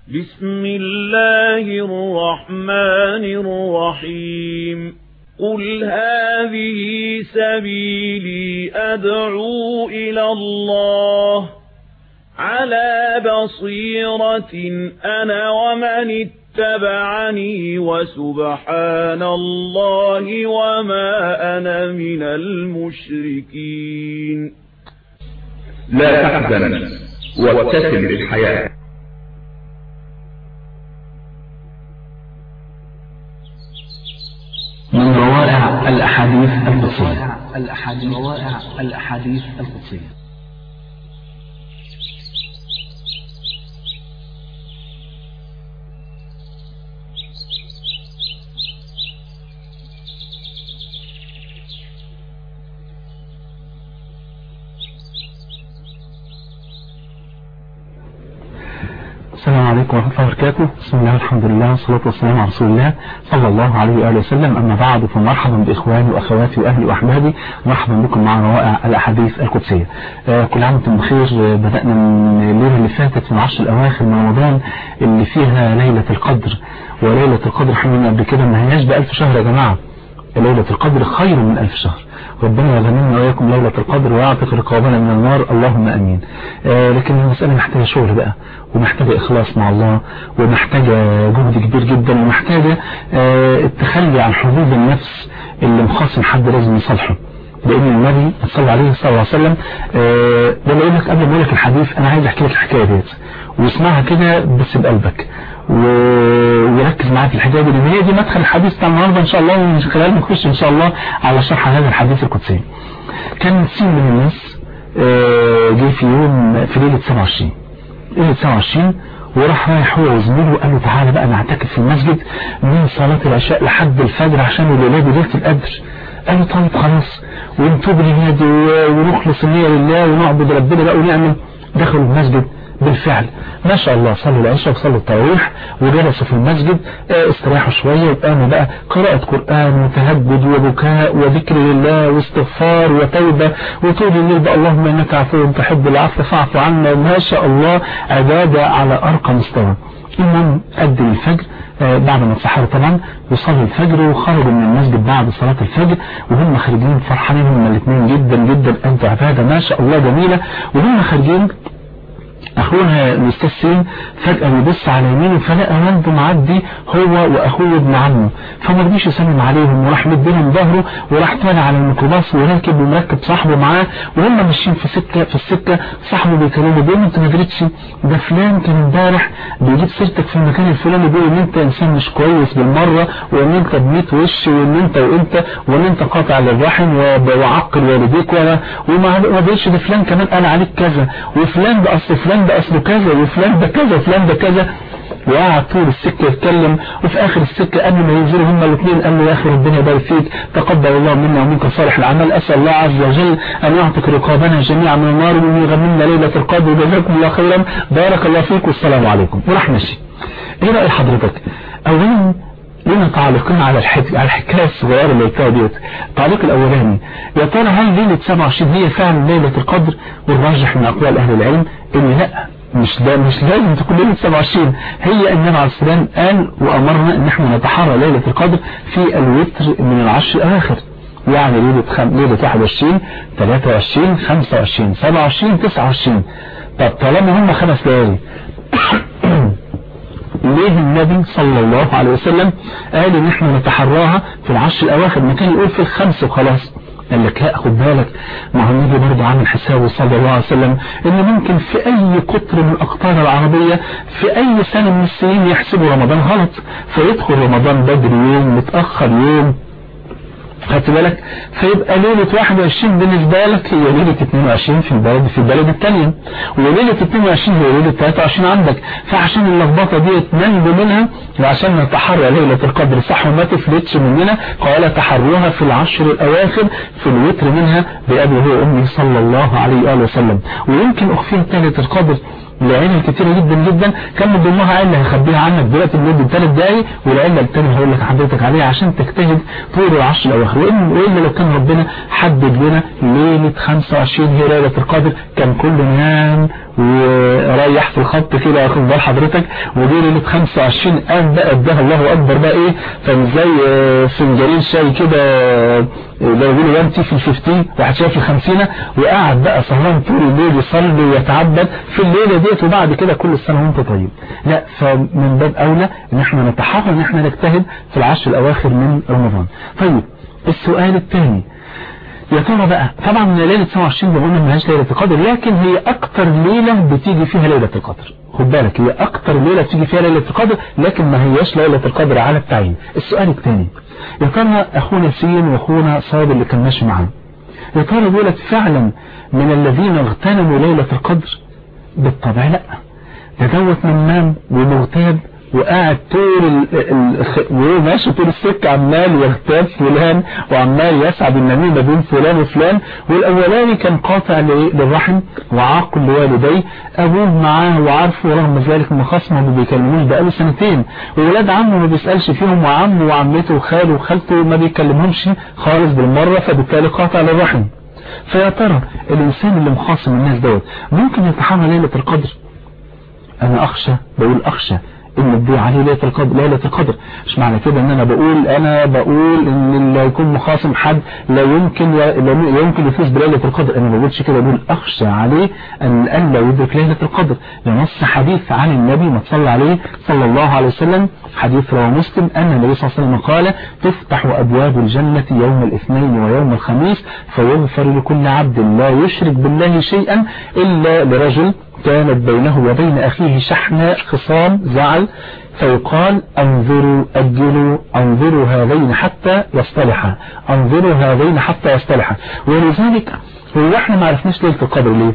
بسم الله الرحمن الرحيم قل هذه سبيلي أدعو إلى الله على بصيرة أنا ومن اتبعني وسبحان الله وما أنا من المشركين لا تحزن وابتسم للحياة من روائع الأحاديث القدسية الأحاديث روائع الأحاديث القدسية السلام عليكم ورحمة الله وبركاته بسم الله الحمد لله والصلاة والسلام على رسول الله صلى الله عليه وآله وسلم أما بعد فمرحبا بإخواني وأخواتي وأهلي وأحبابي مرحبا بكم مع روائع الأحاديث القدسية آه كل عام وانتم بخير آه بدأنا من الليلة اللي فاتت في العشر الأواخر من رمضان اللي فيها ليلة القدر وليلة القدر حمينا قبل كده ما هياش بألف شهر يا جماعة ليلة القدر خير من ألف شهر ربنا يغنمنا وإياكم ليلة القدر ويعتق رقابنا من النار اللهم أمين آه لكن المسألة محتاجة شغل بقى ومحتاجة إخلاص مع الله ومحتاجة جهد كبير جدا ومحتاجة آه التخلي عن حدود النفس اللي مخاصم حد لازم يصلحه لأن النبي صلى عليه صلى الله عليه وسلم آه ده بقول لك قبل ما أقول لك الحديث أنا عايز أحكي لك الحكاية ديت واسمعها كده بس بقلبك و... وركز معايا في الحكايه دي لان هي دي مدخل الحديث بتاع النهارده ان شاء الله ومن خلال نخش ان شاء الله على شرح هذا الحديث القدسي كان سين من الناس جه في يوم في ليله 27 ليله 27 وراح رايح هو وزميله وقال له تعالى بقى نعتكف في المسجد من صلاه العشاء لحد الفجر عشان الليله دي ليله القدر قال له طيب خلاص ونتوب للنادي ونخلص النيه لله ونعبد ربنا بقى ونعمل دخلوا المسجد بالفعل ما شاء الله صلوا العشاء وصلوا التراويح وجلسوا في المسجد استراحوا شوية وقاموا بقى قراءة قرآن وتهجد وبكاء وذكر لله واستغفار وتوبة وطول الليل بقى اللهم انك عفو تحب العفو فاعف عنا ما شاء الله عبادة على أرقى مستوى المهم قدم الفجر بعد ما اتسحروا طبعا وصلوا الفجر وخرجوا من المسجد بعد صلاة الفجر وهم خارجين فرحانين هم الاثنين جدا جدا انت عبادة ما شاء الله جميلة وهم خارجين اخوها الاستاذ سين فجأة بيبص على يمينه فلقى والده معدي هو واخوه ابن عمه فما رضيش يسلم عليهم وراح مديلهم ظهره وراح طالع على الميكروباص وراكب ومركب صاحبه معاه وهم ماشيين في سكة في السكة صاحبه بيكلمه بيقول انت ما دريتش ده فلان كان امبارح بيجيب سيرتك في المكان الفلاني بيقول ان انت انسان مش كويس بالمرة وان انت بميت وش وان انت وانت وان انت قاطع للرحم وعقل والديك وما رضيتش ده فلان كمان قال عليك كذا وفلان ده اصل فلان ده اصله كذا وفلان ده كذا وفلان ده كذا وقعد طول السكة يتكلم وفي اخر السكة قبل ما ينزلوا هما الاثنين قال له يا اخي ربنا يبارك فيك تقبل الله منا ومنك صالح الاعمال اسال الله عز وجل ان يعتق رقابنا جميعا من النار وان يغنمنا ليلة القدر وجزاكم الله خيرا بارك الله فيك والسلام عليكم وراح ماشي ايه رأي حضرتك اولا لنا تعليقين على الحكاية على الحكاية الصغيرة اللي قلتها ديت التعليق الأولاني يا ترى هل ليلة 27 هي فعلا ليلة القدر والراجح من أقوال أهل العلم إن لا مش ده مش لازم تكون ليلة 27 هي النبي عليه السلام قال وأمرنا إن احنا نتحرى ليلة القدر في الوتر من العشر الأواخر يعني ليلة خم... ليلة 21 23 25 27 29 طب طالما هم خمس ليالي ليه النبي صلى الله عليه وسلم قال ان احنا نتحراها في العشر الاواخر ما كان يقول في الخمس وخلاص قال لك لا خد بالك ما هو النبي برضه عامل حسابه صلى الله عليه وسلم ان ممكن في اي قطر من الاقطار العربية في اي سنة من السنين يحسبوا رمضان غلط فيدخل رمضان بدري يوم متأخر يوم خدت بالك فيبقى ليلة 21 بالنسبة لك هي ليلة 22 في البلد في البلد الثانية وليلة 22 هي ليلة 23 عندك فعشان اللخبطة دي ننجو منها وعشان نتحرى ليلة القدر صح وما تفلتش مننا قال تحروها في العشر الأواخر في الوتر منها بأبي هو أمي صلى الله عليه وآله وسلم ويمكن أخفين ليلة القدر العلل الكتيرة جدا جدا كان من ضمنها علة هخبيها عنك دلوقتي لمدة ثلاث دقايق والعلة الثانية هقول لك حضرتك عليها عشان تجتهد طول العشر الأواخر وإن وإلا لو كان ربنا حدد لنا ليلة 25 هي ليلة القدر كان كله نام وريح في الخط كده واخد بال حضرتك ودي ليلة 25 قام بقى اداها الله أكبر بقى إيه فمش زي فنجانين شاي كده لو يقولوا وانتي في الففتين واحد شايف الخمسينة وقاعد بقى سهران طول الليل يصلي ويتعبد في الليلة ديت وبعد كده كل سنة وانت طيب لا فمن باب أولى ان احنا نتحرى ان احنا نجتهد في العشر الأواخر من رمضان طيب السؤال الثاني يا ترى بقى طبعا ليلة 27 ده قلنا ملهاش ليلة القدر لكن هي اكتر ليلة بتيجي فيها ليلة القدر خد بالك هي اكتر ليلة بتيجي فيها ليلة القدر لكن ما هياش ليلة القدر على التعيين السؤال الثاني يا ترى اخونا سين واخونا صاد اللي كان ماشي معانا يا ترى دولت فعلا من الذين اغتنموا ليلة القدر بالطبع لا ده دوت نمام ومغتاب وقاعد طول وهو ماشي طول السكة عمال يغتاب فلان وعمال يسعد النميمة بين فلان وفلان والاولاني كان قاطع للرحم وعاق لوالديه ابوه معاه وعارفه ورغم ذلك مخاصمه ما بيكلموش بقاله سنتين وولاد عمه ما بيسألش فيهم وعمه وعمته وخاله وخالته ما بيكلمهمش خالص بالمرة فبالتالي قاطع للرحم فيا ترى الانسان اللي مخاصم الناس دوت ممكن يتحمل ليلة القدر انا اخشى بقول اخشى ان تضيع عليه ليلة القدر ليلة القدر مش معنى كده ان انا بقول انا بقول ان اللي يكون مخاصم حد لا يمكن لا يمكن يفوز بليلة القدر انا ما بقولش كده بقول اخشى عليه ان الا يدرك ليلة القدر لنص حديث عن النبي ما تصلى عليه صلى الله عليه وسلم حديث رواه مسلم ان النبي صلى الله عليه وسلم قال تفتح ابواب الجنة يوم الاثنين ويوم الخميس فيغفر لكل عبد لا يشرك بالله شيئا الا لرجل كانت بينه وبين أخيه شحناء خصام زعل فيقال انظروا أجلوا انظروا هذين حتى يصطلحا انظروا هذين حتى يصطلحا ولذلك هو احنا ما عرفناش ليلة القدر ليه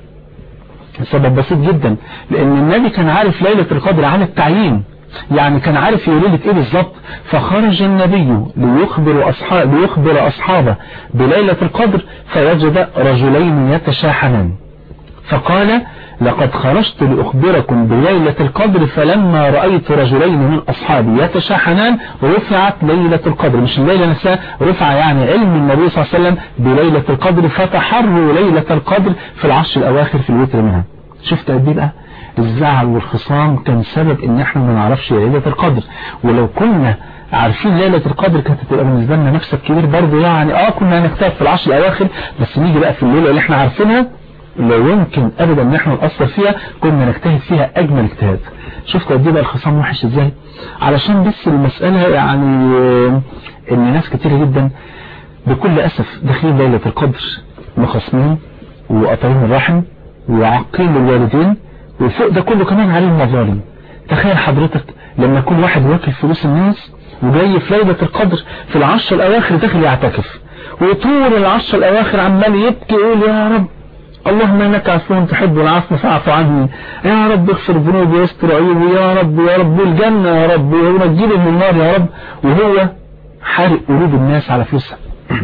السبب بسيط جدا لأن النبي كان عارف ليلة القدر على التعيين يعني كان عارف هي ليلة ايه بالظبط فخرج النبي ليخبر أصحاب ليخبر أصحابه بليلة القدر فوجد رجلين يتشاحنان فقال لقد خرجت لأخبركم بليلة القدر فلما رأيت رجلين من أصحابي يتشاحنان رفعت ليلة القدر مش الليلة نفسها رفع يعني علم النبي صلى الله عليه وسلم بليلة القدر فتحروا ليلة القدر في العشر الأواخر في الوتر منها شفت قد ايه بقى الزعل والخصام كان سبب ان احنا ما نعرفش ليلة القدر ولو كنا عارفين ليلة القدر كانت تبقى بالنسبة لنا مكسب كبير برضه يعني اه كنا هنجتهد في العشر الأواخر بس نيجي بقى في الليلة اللي احنا عارفينها لا يمكن ابدا ان احنا نأثر فيها كنا نجتهد فيها اجمل اجتهاد شفت قد ايه بقى الخصام وحش ازاي علشان بس المسألة يعني ان ناس كتيرة جدا بكل اسف داخلين ليلة القدر مخصمين وقطعين الرحم وعاقين للوالدين وفوق ده كله كمان عليهم مظالم تخيل حضرتك لما يكون واحد واكل فلوس الناس وجاي في ليلة القدر في العشر الاواخر داخل يعتكف وطول العشر الاواخر عمال يبكي يقول يا رب اللهم انك عفو تحب العفو فاعف عني يا رب اغفر ذنوبي واستر عيوبي يا رب يا رب الجنة يا رب ونجيني من النار يا رب وهو حارق قلوب الناس على فلوسها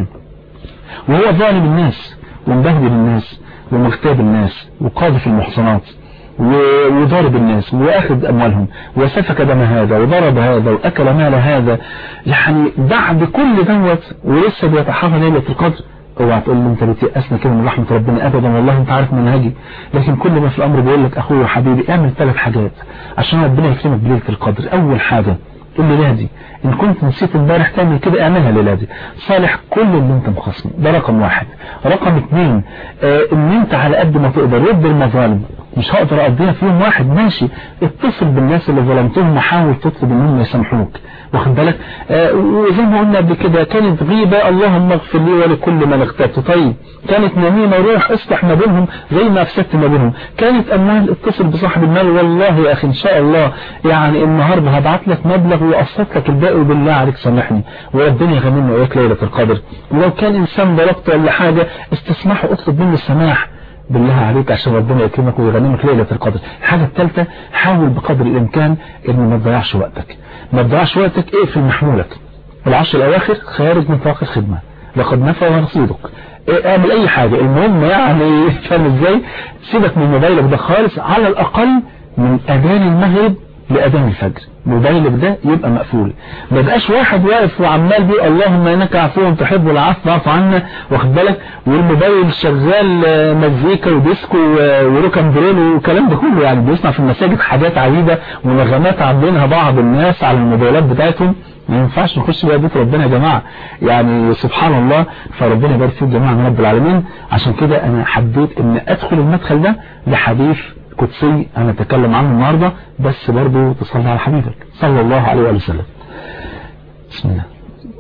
وهو ظالم الناس ومبهدل الناس ومغتاب الناس وقاذف المحصنات وضارب الناس واخذ اموالهم وسفك دم هذا وضرب هذا واكل مال هذا يعني بعد كل دوت ولسه بيتحرى ليلة القدر اوعى تقول لي انت بتيأسنا كده من رحمة ربنا ابدا والله انت عارف منهجي لكن كل ما في الامر بيقول لك اخوي وحبيبي اعمل ثلاث حاجات عشان ربنا يكرمك بليلة القدر اول حاجة الليلة دي ان كنت نسيت امبارح تعمل كده اعملها الليلة دي صالح كل اللي انت مخصمه ده رقم واحد رقم اثنين اه ان انت على قد ما تقدر رد المظالم مش هقدر اقضيها في يوم واحد ماشي اتصل بالناس اللي ظلمتهم وحاول تطلب انهم يسامحوك واخد بالك آه وزي ما قلنا قبل كده كانت غيبة اللهم اغفر لي ولكل من اغتبت طيب كانت نميمة روح اصلح ما بينهم زي ما افسدت ما بينهم كانت اموال اتصل بصاحب المال والله يا اخي ان شاء الله يعني النهاردة هبعت لك مبلغ وقسط لك الباقي وبالله عليك سامحني وربنا يغنمنا وياك ليلة القدر ولو كان انسان ضربت ولا حاجة استسمحه اطلب منه السماح بالله عليك عشان ربنا يكرمك ويغنمك ليلة القدر الحاجة الثالثة حاول بقدر الامكان ان ما تضيعش وقتك ما تضيعش وقتك اقفل محمولك العشر الاواخر خارج نطاق الخدمة لقد نفى رصيدك إيه، اعمل اي حاجة المهم يعني فاهم ازاي سيبك من موبايلك ده خالص على الاقل من اذان المغرب لأذان الفجر موبايلك ده يبقى مقفول ما بقاش واحد واقف وعمال بيقول اللهم انك عفو تحب العفو فاعف عنا واخد بالك والموبايل شغال آه، مزيكا وديسكو و- وروكان برول والكلام ده كله يعني بيسمع في المساجد حاجات عجيبة ونغمات عاملينها بعض الناس على الموبايلات بتاعتهم ما ينفعش نخش بقى بيت ربنا يا جماعة يعني سبحان الله فربنا يبارك فيك جماعة من رب العالمين عشان كده انا حبيت ان ادخل المدخل ده لحديث قدسي انا اتكلم عنه النهاردة بس برضو تصلي على حبيبك صلى الله عليه وآله وسلم بسم الله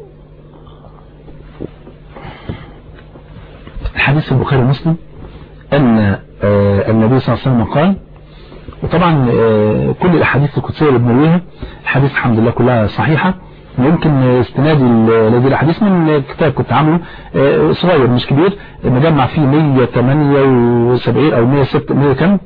الحديث البخاري ومسلم ان آه، النبي صلى الله عليه وسلم قال وطبعا آه، كل الاحاديث القدسيه اللي بنرويها الحديث الحمد لله كلها صحيحه ويمكن استنادي لهذه الاحاديث من كتاب كنت عامله آه، صغير مش كبير مجمع فيه 178 او 106 100 كم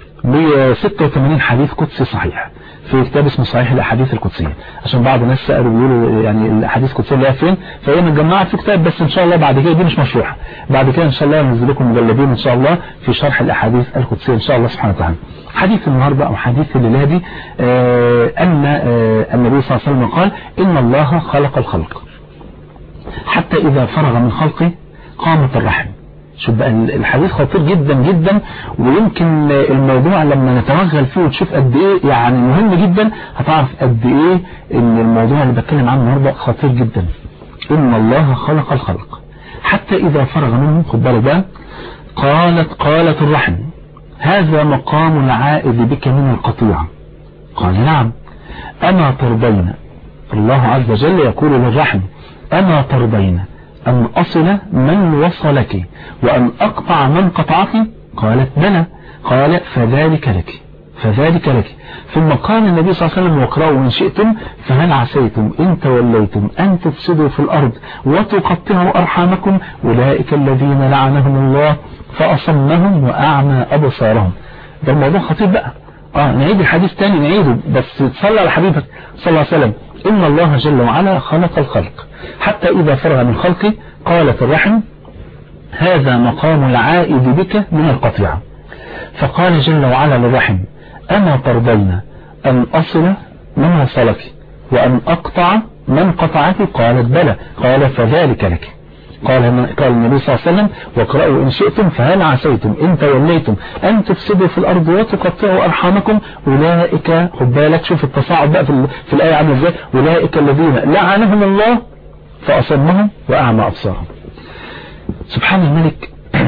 186 حديث قدسي صحيح في كتاب اسمه صحيح الاحاديث القدسيه عشان بعض الناس سالوا بيقولوا يعني الاحاديث القدسيه اللي هي فين فهي متجمعه في كتاب بس ان شاء الله بعد كده دي مش مشروحه بعد كده ان شاء الله ننزل لكم مجلدين ان شاء الله في شرح الاحاديث القدسيه ان شاء الله سبحانه وتعالى حديث النهارده او حديث الليله دي آه ان آه النبي صلى الله عليه وسلم قال ان الله خلق الخلق حتى اذا فرغ من خلقه قامت الرحم شوف بقى الحديث خطير جدا جدا ويمكن الموضوع لما نتوغل فيه وتشوف قد ايه يعني مهم جدا هتعرف قد ايه ان الموضوع اللي بتكلم عنه النهارده خطير جدا ان الله خلق الخلق حتى اذا فرغ منه خد بالك بقى قالت قالت الرحم هذا مقام العائد بك من القطيعة قال نعم أما ترضين الله عز وجل يقول للرحم أما ترضين أن أصل من وصلك وأن أقطع من قطعك قالت بلى قال فذلك لك فذلك لك ثم قال النبي صلى الله عليه وسلم واقرأوا إن شئتم فهل عسيتم إن توليتم أن تفسدوا في الأرض وتقطعوا أرحامكم أولئك الذين لعنهم الله فأصمهم وأعمى أبصارهم ده الموضوع خطير بقى اه نعيد الحديث تاني نعيده بس تصلى على حبيبك صلى الله عليه وسلم إن الله جل وعلا خلق الخلق حتى إذا فرغ من خلقه قالت الرحم هذا مقام العائد بك من القطيعة فقال جل وعلا للرحم أما ترضين أن أصل من وصلك وأن أقطع من قطعك قالت بلى قال فذلك لك قال قال النبي صلى الله عليه وسلم واقرأوا إن شئتم فهل عسيتم إن توليتم أن تفسدوا في الأرض وتقطعوا أرحامكم أولئك خد بالك شوف التصاعد بقى في, في الآية عامل إزاي أولئك الذين لعنهم الله فأصمهم وأعمى أبصارهم سبحان الملك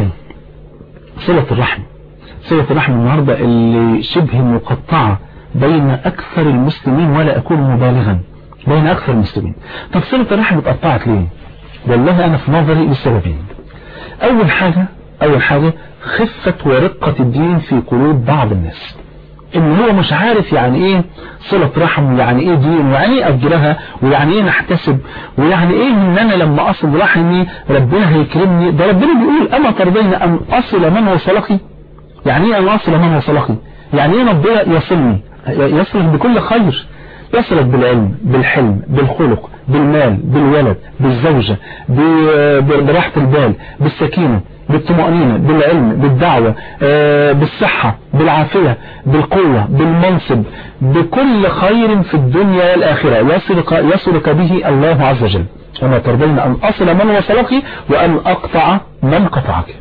صلة الرحم صلة الرحم النهاردة اللي شبه مقطعة بين أكثر المسلمين ولا أكون مبالغا بين أكثر المسلمين طب صلة الرحم اتقطعت ليه والله أنا في نظري لسببين أول حاجة أول حاجة خفة ورقة الدين في قلوب بعض الناس ان هو مش عارف يعني ايه صلة رحم ويعني ايه دين ويعني ايه اجرها ويعني ايه نحتسب ويعني ايه ان انا لما اصل رحمي ربنا هيكرمني ده ربنا بيقول اما ترضين ان اصل من وصلك يعني ايه ان اصل من وصلك يعني ايه ربنا يصلني يصلك بكل خير يصلك بالعلم بالحلم بالخلق بالمال بالولد بالزوجة براحة البال بالسكينة بالطمأنينة بالعلم بالدعوة بالصحة بالعافية بالقوة بالمنصب بكل خير في الدنيا والآخرة يصلك, يصلك به الله عز وجل وما ترضين أن أصل من وصلك وأن أقطع من قطعك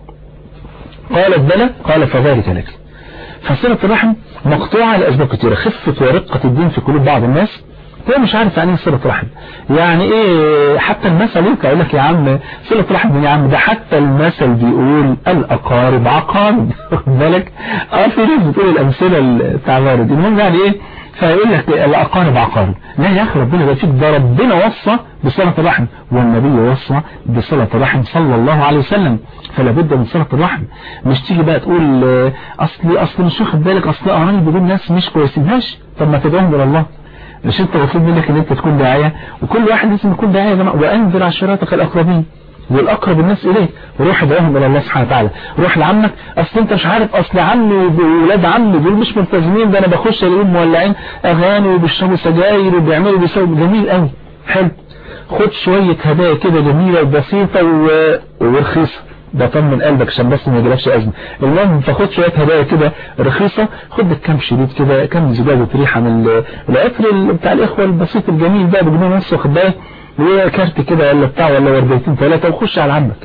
قالت بلى قال فذلك لك فصلة الرحم مقطوعة لأسباب كثيرة خفة ورقة الدين في قلوب بعض الناس هو مش عارف يعني ايه صلة رحم يعني ايه حتى المثل يقول يقول لك يا عم صلة رحم يا عم ده حتى المثل بيقول الأقارب عقارب بالك اه في ناس بتقول الأمثلة التعبارد المهم يعني ايه فيقول لك الأقارب عقارب لا يا أخي ربنا يبقى فيك ده ربنا وصى بصلة الرحم والنبي وصى بصلة الرحم صلى الله عليه وسلم فلا بد من صلة الرحم مش تيجي بقى تقول أصلي أصل مش واخد بالك أصل قرايبي دول ناس مش كويسين ماشي طب ما تدعوهم إلى الله مش انت مطلوب منك ان انت تكون داعية وكل واحد لازم يكون داعية يا جماعة وانذر عشيرتك الاقربين والاقرب الناس اليك روح ادعوهم الى الله سبحانه وتعالى روح لعمك اصل انت مش عارف اصل عمي وولاد عمي دول مش ملتزمين ده انا بخش الاقيهم مولعين اغاني وبيشربوا سجاير وبيعملوا بيسووا جميل قوي حلو خد شوية هدايا كده جميلة وبسيطة و- ورخيصة ده طمن قلبك عشان بس ما يجيلكش ازمه المهم فخد شويه هدايا كده رخيصه خد لك كام شريط كده كام زجاجه ريحه من ال- العطر ال- بتاع الاخوه البسيط الجميل ده بجنيه ونص واخد بالك وكارت كده ولا بتاع ولا ورديتين ثلاثه وخش على عمك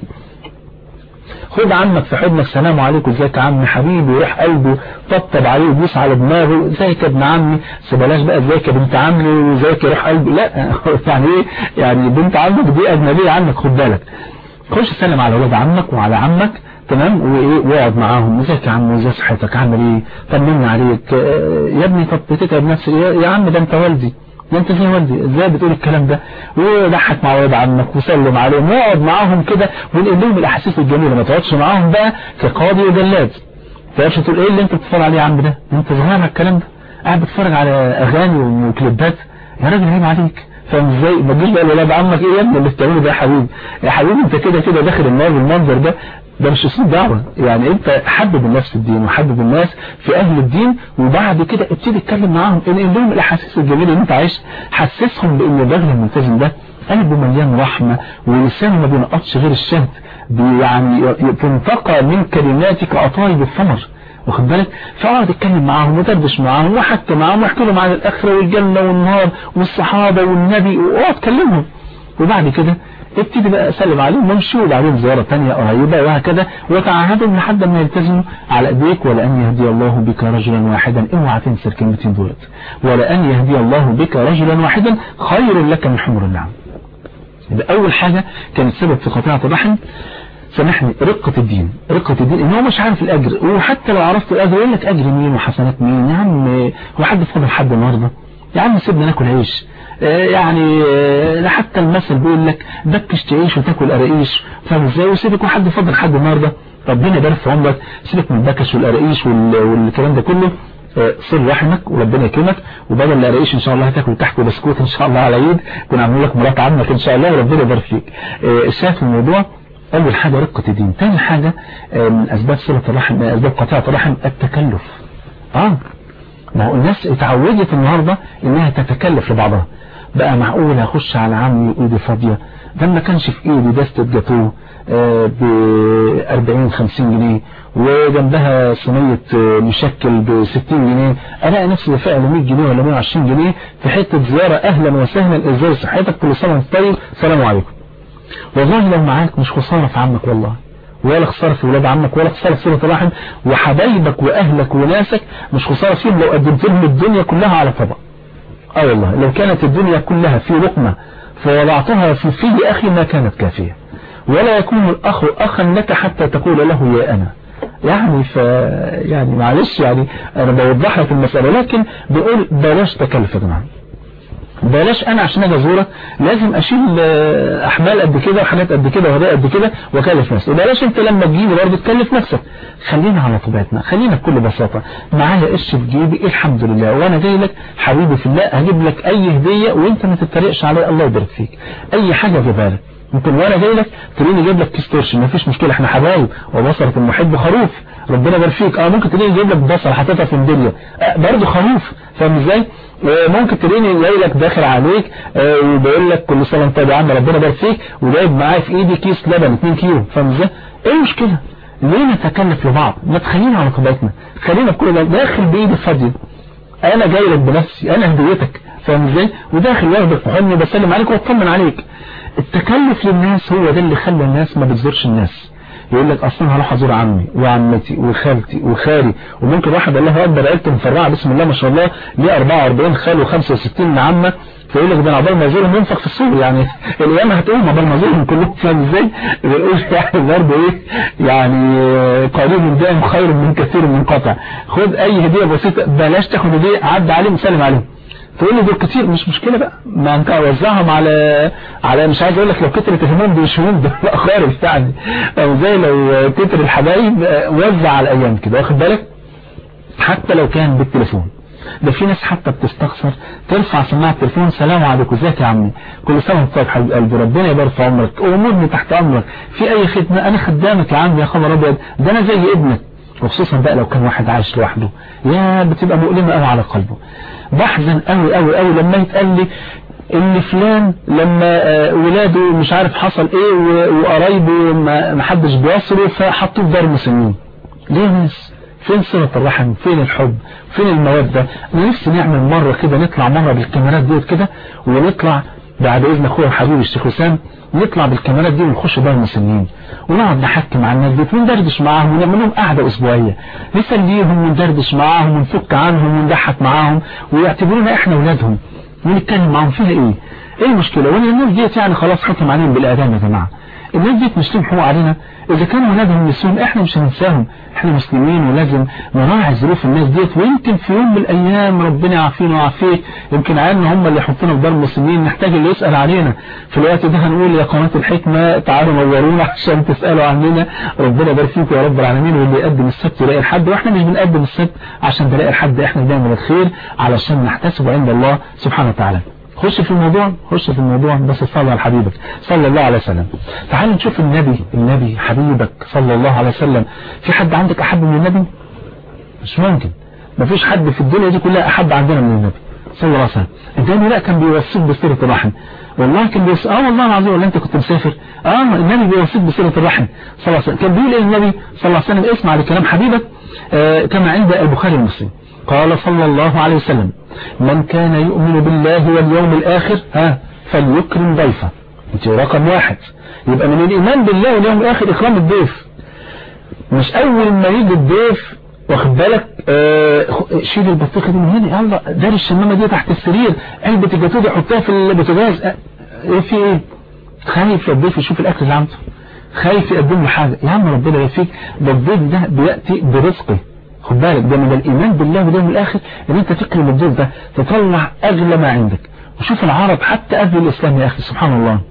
خد عمك في حضنك سلام عليكم ازيك يا عم حبيبي وروح قلبه طبطب عليه وبوس على دماغه ازيك يا ابن عمي بس بلاش بقى ازيك يا بنت عمي وازيك يا روح قلبي لا يعني ايه يعني بنت عمك دي اجنبيه عنك خد بالك خش سلم على ولاد عمك وعلى عمك تمام وايه واقعد معاهم ازيك يا عم وازاي صحتك عامل ايه طمنا عليك آه، يا ابني طب بتتعب نفسك يا يا عم ده انت والدي ده انت زي والدي ازاي بتقول الكلام ده وضحك مع ولاد عمك وسلم عليهم واقعد معاهم كده ونقول لهم الاحاسيس الجميله ما تقعدش معاهم بقى كقاضي وجلاد تعرفش تقول ايه اللي انت بتتفرج عليه يا عم ده انت صغير على الكلام ده قاعد بتتفرج على اغاني وكليبات يا راجل عيب عليك فاهم ازاي ما تجيش بقى لولاد عمك ايه يا ابني اللي بتعمله ده يا حبيبي يا حبيبي انت كده كده داخل النار بالمنظر ده ده مش اسلوب دعوه يعني انت حبب الناس في الدين وحبب الناس في اهل الدين وبعد كده ابتدي اتكلم معاهم انقل لهم الاحاسيس الجميله اللي انت عايش حسسهم بان الراجل الملتزم ده قلبه مليان رحمه ولسانه ما بينقطش غير الشهد بي- يعني تنتقى من كلماتك اطايب الثمر واخد بالك فاقعد اتكلم معاهم ودردش معاهم وحكي معاهم واحكي لهم عن الاخره والجنه والنار والصحابه والنبي واقعد كلمهم وبعد كده ابتدي بقى اسلم عليهم وامشي وبعدين زياره ثانيه قريبه وهكذا وتعهدهم لحد ما يلتزموا على ايديك ولان يهدي الله بك رجلا واحدا اوعى تنسى الكلمتين دولت ولان يهدي الله بك رجلا واحدا خير لك من حمر النعم يبقى اول حاجه كانت سبب في قطيعه الرحم سامحني رقة الدين رقة الدين ان هو مش عارف الاجر وحتى لو عرفت الاجر يقول لك اجر مين وحسنات مين يا عم هو حد فاضل حد النهارده يا عم سيبنا ناكل عيش آه، يعني آه، حتى المثل بيقول لك بكش تعيش وتاكل قراقيش فاهم ازاي وسيبك وحد فاضل حد النهارده ربنا يبارك في عمرك سيبك من البكش والقراقيش وال- والكلام ده كله آه، صل رحمك وربنا يكرمك وبدل القراقيش ان شاء الله هتاكل كحك وبسكوت ان شاء الله على عيد كنا عاملين لك مرات عمك ان شاء الله وربنا يبارك فيك آه، الشاهد في الموضوع أول حاجة رقة الدين تاني حاجة آه، من أسباب صلة الرحم من أسباب قطيعة الرحم التكلف آه ما هو الناس اتعودت النهاردة إنها تتكلف لبعضها بقى معقول أخش على عمي وإيدي فاضية ده ما كانش في إيدي دستة جاتوه ب 40 50 جنيه وجنبها صينية آه، مشكل ب 60 جنيه ألاقي نفسي دافع له 100 جنيه ولا 120 جنيه في حتة زيارة أهلا وسهلا إزاي صحتك كل سنة وأنت طيب سلام عليكم والله لو معاك مش خسارة في عمك والله ولا خسارة في ولاد عمك ولا خسارة في صلة الرحم وحبايبك وأهلك وناسك مش خسارة فيهم لو قدمت لهم الدنيا كلها على طبق اه والله لو كانت الدنيا كلها في لقمة فوضعتها في في أخي ما كانت كافية ولا يكون الأخ أخا لك حتى تقول له يا أنا يعني ف يعني معلش يعني أنا بوضح لك المسألة لكن بقول بلاش تكلف يا جماعه بلاش انا عشان اجي ازورك لازم اشيل آه، احمال قد كده وحاجات قد كده وهدايا قد كده واكلف نفسي بلاش انت لما تجيلي برضه تكلف نفسك خلينا على طبيعتنا خلينا بكل بساطه معايا قرش في جيبي إيه الحمد لله وانا جاي لك حبيبي في الله هجيب لك اي هديه وانت ما تتريقش عليا الله يبارك فيك اي حاجه اجيبها لك ممكن وانا جاي لك تلاقيني جايب لك كيس ترش مفيش مشكله احنا حبايب وبصره المحب خروف ربنا يبارك فيك اه ممكن تلاقيني جايب لك بصل حاططها في ميداليه آه برضه خروف فاهم ازاي آه ممكن تلاقيني جاي لك داخل عليك آه وبقول لك كل سنه وانت طيب يا عم ربنا يبارك فيك وجايب معايا في ايدي كيس لبن 2 كيلو فاهم ازاي ايه المشكله ليه نتكلف لبعض ما تخلينا على طبيعتنا خلينا بكل ده داخل بايدي فاضيه انا جاي لك بنفسي انا هديتك فاهم ازاي وداخل واخدك في حضني بسلم عليك واطمن عليك التكلف للناس هو ده اللي خلى الناس ما بتزورش الناس يقول لك اصلا هروح ازور عمي وعمتي وخالتي وخالي وممكن واحد الله اكبر عيلته مفرعه بسم الله ما شاء الله ليه 44 خال و65 عمه فيقول لك ده انا عقبال ما ازورهم ينفخ في السوق يعني القيامه هتقوم عقبال ما ازورهم كلهم فاهم ازاي؟ بيقول يعني برضه ايه يعني قريب من دائم خير من كثير من قطع خد اي هديه بسيطه بلاش تاخد هديه عدى عليهم سلم عليهم تقول لي دول كتير مش مشكلة بقى ما انت اوزعهم على على مش عايز اقول لك لو كتر الهموم دي مش هموم ده لا خارج يعني او زي لو كتر الحبايب آه، وزع على الايام كده واخد بالك حتى لو كان بالتليفون ده في ناس حتى بتستخسر ترفع سماعة التليفون سلام عليكم ازيك يا عمي كل سنه وانت طيب حبيب قلبي ربنا يبارك في عمرك امورني تحت امرك في اي خدمه انا خدامك يا عمي يا خبر ابيض ده انا زي ابنك وخصوصا بقى لو كان واحد عايش لوحده يا بتبقى مؤلمه قوي على قلبه بحزن قوي قوي قوي لما يتقال لي ان فلان لما آه، ولاده مش عارف حصل ايه و- وقرايبه ما ما حدش بيصله فحطوه في دار مسنين ليه يا ناس فين صلة الرحم فين الحب فين المودة انا نفسي نعمل مرة كده نطلع مرة بالكاميرات ديت كده ونطلع بعد اذن اخويا وحبيبي الشيخ وسام نطلع بالكاميرات دي ونخش دار المسنين ونقعد نحكي مع الناس دي وندردش معاهم ونعمل لهم قعده اسبوعيه نسليهم وندردش معاهم ونفك عنهم ونضحك معاهم ويعتبرونا احنا اولادهم ونتكلم معاهم فيها ايه ايه المشكله ولا الناس ديت يعني خلاص حكم عليهم بالاعدام يا جماعه الناس ديت مش لهم حقوق علينا اذا كانوا ولادهم نسيهم احنا مش هننساهم احنا مسلمين ولازم نراعي ظروف الناس ديت ويمكن في يوم من الايام ربنا يعافينا ويعافيك يمكن عيالنا هم اللي يحطونا في دار المسلمين نحتاج اللي يسال علينا في الوقت ده هنقول يا قناه الحكمه تعالوا نورونا عشان تسالوا عننا ربنا يبارك فيكم يا رب العالمين واللي يقدم السبت يلاقي الحد واحنا مش بنقدم السبت عشان نلاقي الحد احنا بنعمل الخير علشان نحتسب عند الله سبحانه وتعالى خش في الموضوع خش في الموضوع بس صلى على حبيبك صلى الله عليه وسلم تعال نشوف النبي النبي حبيبك صلى الله عليه وسلم في حد عندك أحب من النبي مش ممكن مفيش حد في الدنيا دي كلها أحب عندنا من النبي صلى الله عليه وسلم النبي لا كان بيوصيك بصلة الرحم والله كان بيوصي اه والله العظيم ولا انت كنت مسافر اه النبي بيوصيك بصلة الرحم صلى الله عليه وسلم كان بيقول ايه النبي صلى الله عليه وسلم اسمع لكلام حبيبك آه كما عند البخاري ومسلم قال صلى الله عليه وسلم من كان يؤمن بالله واليوم الآخر ها فليكرم ضيفه انت رقم واحد يبقى من الإيمان بالله واليوم الآخر إكرام الضيف مش أول ما يجي الضيف واخد بالك آه شيل البطيخه دي من هنا يلا دار الشمامه دي تحت السرير علبه الجاتوه دي حطها في البوتاجاز آه ايه في ايه خايف الضيف يشوف الاكل اللي عنده خايف يقدم له حاجه يا عم ربنا يوفيك ده الضيف ده بياتي برزقه خد بالك ده من الايمان بالله واليوم الاخر ان انت تكرم الضيف ده تطلع اغلى ما عندك وشوف العرب حتى قبل الاسلام يا اخي سبحان الله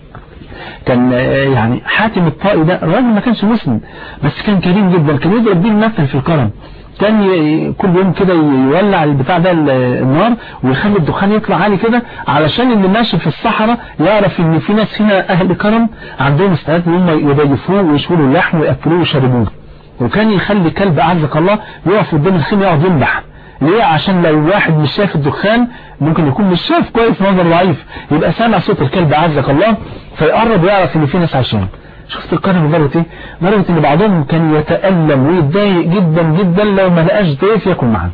كان يعني حاتم الطائي ده الراجل ما كانش مسلم بس كان كريم جدا كان يضرب بيه المثل في الكرم كان كل يوم كده يولع البتاع ده النار ويخلي الدخان يطلع عالي كده علشان اللي ماشي في الصحراء يعرف ان في ناس هنا اهل كرم عندهم استعداد ان هم يضيفوه ويشووا اللحم وياكلوه ويشربوه وكان يخلي كلب اعزك الله يقف قدام الخيمه يقعد ينبح ليه عشان لو واحد مش شايف الدخان ممكن يكون مش شايف كويس نظر ضعيف يبقى سامع صوت الكلب عزك الله فيقرب ويعرف ان في ناس عايشين شفت القرن لدرجه ايه لدرجه ان بعضهم كان يتالم ويتضايق جدا جدا لو ما لقاش ضيف ياكل معاه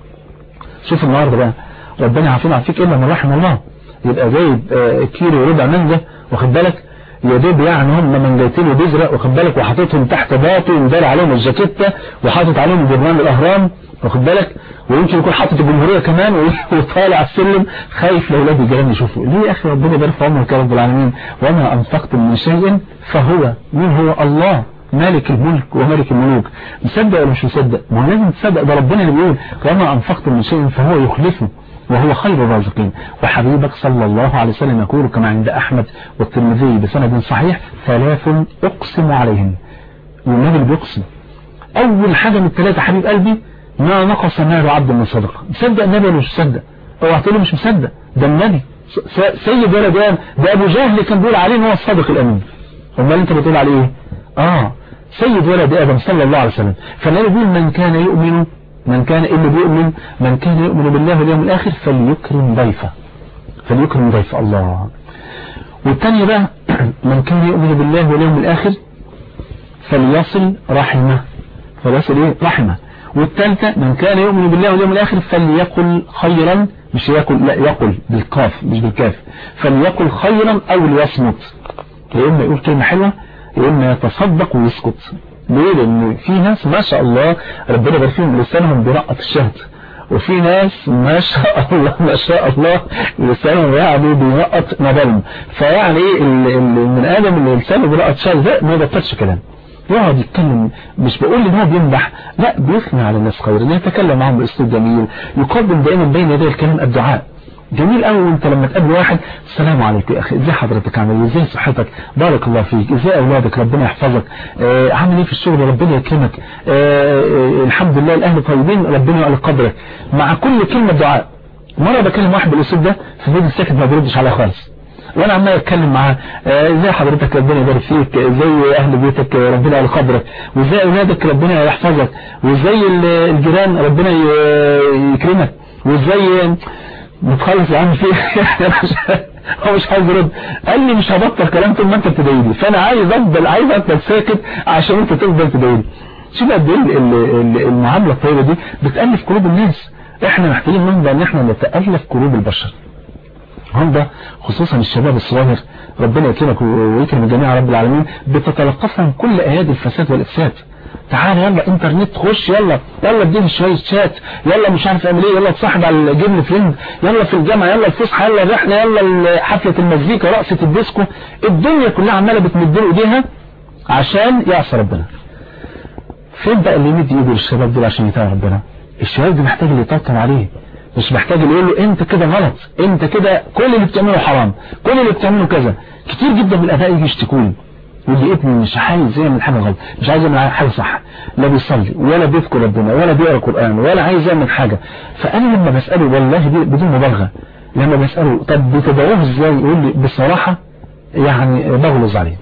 شوف النهارده بقى ربنا يعافينا ويعافيك الا من رحم الله يبقى جايب كيلو وربع مانجا واخد بالك يا دوب يعني هم منجيتين وبزرق واخد بالك وحاططهم تحت باطي ومدار عليهم الجاكيته وحاطط عليهم جرنان الاهرام واخد بالك ويمكن يكون حاطط الجمهورية كمان وطالع السلم خايف لاولاد الجيران يشوفوا ليه يا اخي ربنا يبارك في عمرك يا رب العالمين وما انفقتم من شيء فهو مين هو الله مالك الملك وملك الملوك مصدق ولا مش مصدق ما هو لازم تصدق ده ربنا اللي بيقول وما انفقتم من شيء فهو يخلفه وهو خير الرازقين وحبيبك صلى الله عليه وسلم يقول كما عند أحمد والترمذي بسند صحيح ثلاث أقسم عليهم والنبي بيقسم أول حاجة من الثلاثة حبيب قلبي ما نقص مال عبد من صدقه مصدق النبي ولا مش مصدق اوعى تقول مش مصدق ده النبي سيد ولد ادم ده ابو جهل اللي كان بيقول عليه ان هو الصادق الامين امال انت بتقول عليه ايه اه سيد ولد ادم صلى الله عليه وسلم فالنبي بيقول من كان يؤمن من كان اللي بيؤمن من كان يؤمن بالله واليوم الاخر فليكرم ضيفه فليكرم ضيف الله والثانيه بقى من كان يؤمن بالله واليوم الاخر فليصل رحمه فليصل ايه رحمه والثالثة من كان يؤمن بالله واليوم الآخر فليقل خيرا مش يقل لا يقل بالقاف مش بالكاف فليقل خيرا أو ليصمت يا إما يقول كلمة حلوة يا إما يتصدق ويسكت ليه لأن في ناس ما شاء الله ربنا يبارك فيهم لسانهم بينقط الشهد وفي ناس ما شاء الله ما شاء الله لسانهم يعني بينقط ندم فيعني ايه من آدم اللي لسانه بينقط شهد ده ما يبطلش كلام يقعد يتكلم مش بقول ان هو بيمدح لا بيثني على الناس خيرا يتكلم معهم باسلوب جميل يقدم دائما بين يدي الكلام الدعاء جميل قوي وانت لما تقابل واحد السلام عليكم يا اخي ازاي حضرتك عامل ايه ازاي صحتك بارك الله فيك ازاي اولادك ربنا يحفظك آه عامل ايه في الشغل ربنا يكرمك آه آه الحمد لله الاهل طيبين ربنا يعلي قدرك مع كل كلمه دعاء مره بكلم واحد بالاسلوب ده في فيديو ساكت ما بيردش عليا خالص وانا عمال اتكلم معاه ازاي حضرتك ربنا يبارك فيك ازاي اهل بيتك ربنا يعلي قدرك وازاي اولادك ربنا يحفظك وازاي الجيران ربنا يكرمك وازاي متخلص يا عم فيه هو مش عايز يرد قال لي مش هبطل كلام طول ما انت بتدعي لي فانا عايز افضل عايز افضل ساكت عشان انت تفضل تدعي لي شوف قد ايه المعامله الطيبه دي بتالف قلوب الناس احنا محتاجين نبدا ان احنا نتالف قلوب البشر هم ده خصوصا الشباب الصغير ربنا يكرمك ويكرم الجميع رب العالمين بتتلقفهم كل ايادي الفساد والافساد تعال يلا انترنت خش يلا يلا اديني شويه شات يلا مش عارف اعمل ايه يلا اتصاحب على جيم فريند يلا في الجامعه يلا الفسحه يلا الرحله يلا حفله المزيكا رقصه الديسكو الدنيا كلها عماله بتمد له ايديها عشان يعصي ربنا فين بقى اللي يمد ايده للشباب دول عشان يطيع ربنا الشباب دي محتاج اللي يطبطب عليه مش محتاج اللي يقول له انت كده غلط انت كده كل اللي بتعمله حرام كل اللي بتعمله كذا كتير جدا من الاباء يجي يشتكوني واللي ابني مش عايز يعمل حاجه غلط مش عايز يعمل حاجه صح لا بيصلي ولا بيذكر ربنا ولا بيقرا قران ولا عايز يعمل حاجه فانا لما بساله والله بدون مبالغه لما بساله طب بتدعوه ازاي يقول لي بصراحه يعني بغلظ عليه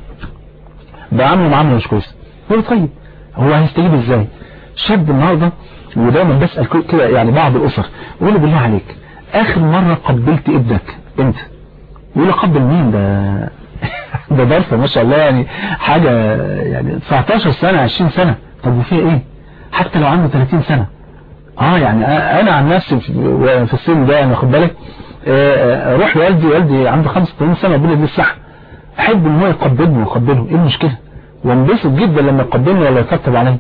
بعمله معامله مش كويسه يقول طيب هو هيستجيب ازاي شاب النهارده ودايما بسال كده يعني بعض الاسر يقول لي بالله عليك اخر مره قبلت ابنك امتى يقول لي قبل مين ده ده ظرف ما شاء الله يعني حاجة يعني 19 سنة 20 سنة طب وفيها ايه حتى لو عنده 30 سنة اه يعني انا عن نفسي في السن ده يعني خد بالك اروح لوالدي والدي عنده 85 سنة ربنا يديه الصحة احب ان هو يقبلني ويقبله ايه المشكلة وانبسط جدا لما يقبلني ولا يطبطب عليا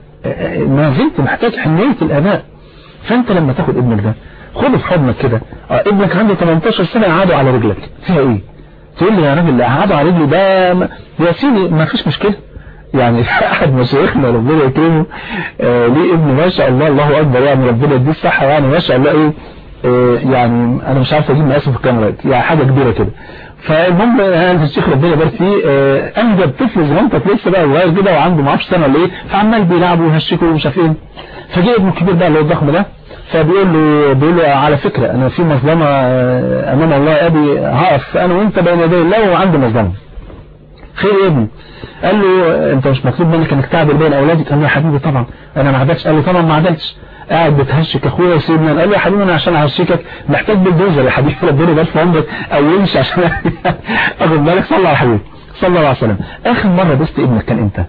ما زلت محتاج حنية الاباء فانت لما تاخد ابنك ده خده في حضنك كده اه ابنك عنده 18 سنة قعده على رجلك فيها ايه تقول لي يا راجل قعدوا على رجله ده يا سيدي ما فيش مشكلة يعني احد مشايخنا ربنا يكرمه آه ليه ابن ما شاء الله الله اكبر يعني ربنا يديه الصحة يعني ما شاء الله ايه آه يعني انا مش عارف اجيب مقاسه في الكاميرا يعني حاجة كبيرة كده فالمهم يعني الشيخ ربنا يبارك فيه آه انجب طفل زمانتك لسه بقى صغير كده وعنده ما اعرفش سنه ولا ايه فعمال بيلعبوا ويهشكوا ومش عارف ايه فجاء ابنه الكبير بقى اللي هو الضخم ده فبيقول له بيقول له على فكرة انا في مظلمة امام الله يا ابي هقف انا وانت بين يدي الله وعندي مظلمة خير يا ابني قال له انت مش مطلوب منك انك تعدل بين اولادك قال له يا حبيبي طبعا انا ما عدلتش قال له طبعا ما عدلتش قاعد بتهشك اخويا وسيدنا قال له يا حبيبي انا عشان اهشكك محتاج بلدوزر يا حبيبي ربنا يبارك في عمرك او يمشي عشان اخد بالك صلى على حبيبي صلى الله عليه وسلم اخر مرة بست ابنك كان امتى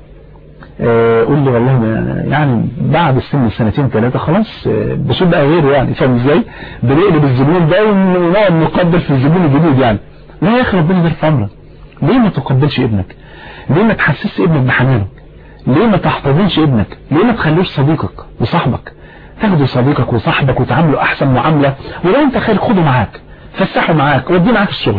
قول لي والله يعني بعد السن سنتين ثلاثة خلاص بشوف بقى غيره يعني فاهم ازاي بنقلب الزبون ده ونقعد نقدر في الزبون الجديد يعني لا يا اخي ربنا يبارك في عمرك ليه ما تقبلش ابنك ليه ما تحسسش ابنك بحنانك ليه ما تحتضنش ابنك ليه ما تخلوش صديقك وصاحبك تاخده صديقك وصاحبك وتعامله احسن معاملة ولو انت خير خده معاك فسحه معاك وديه معاك الشغل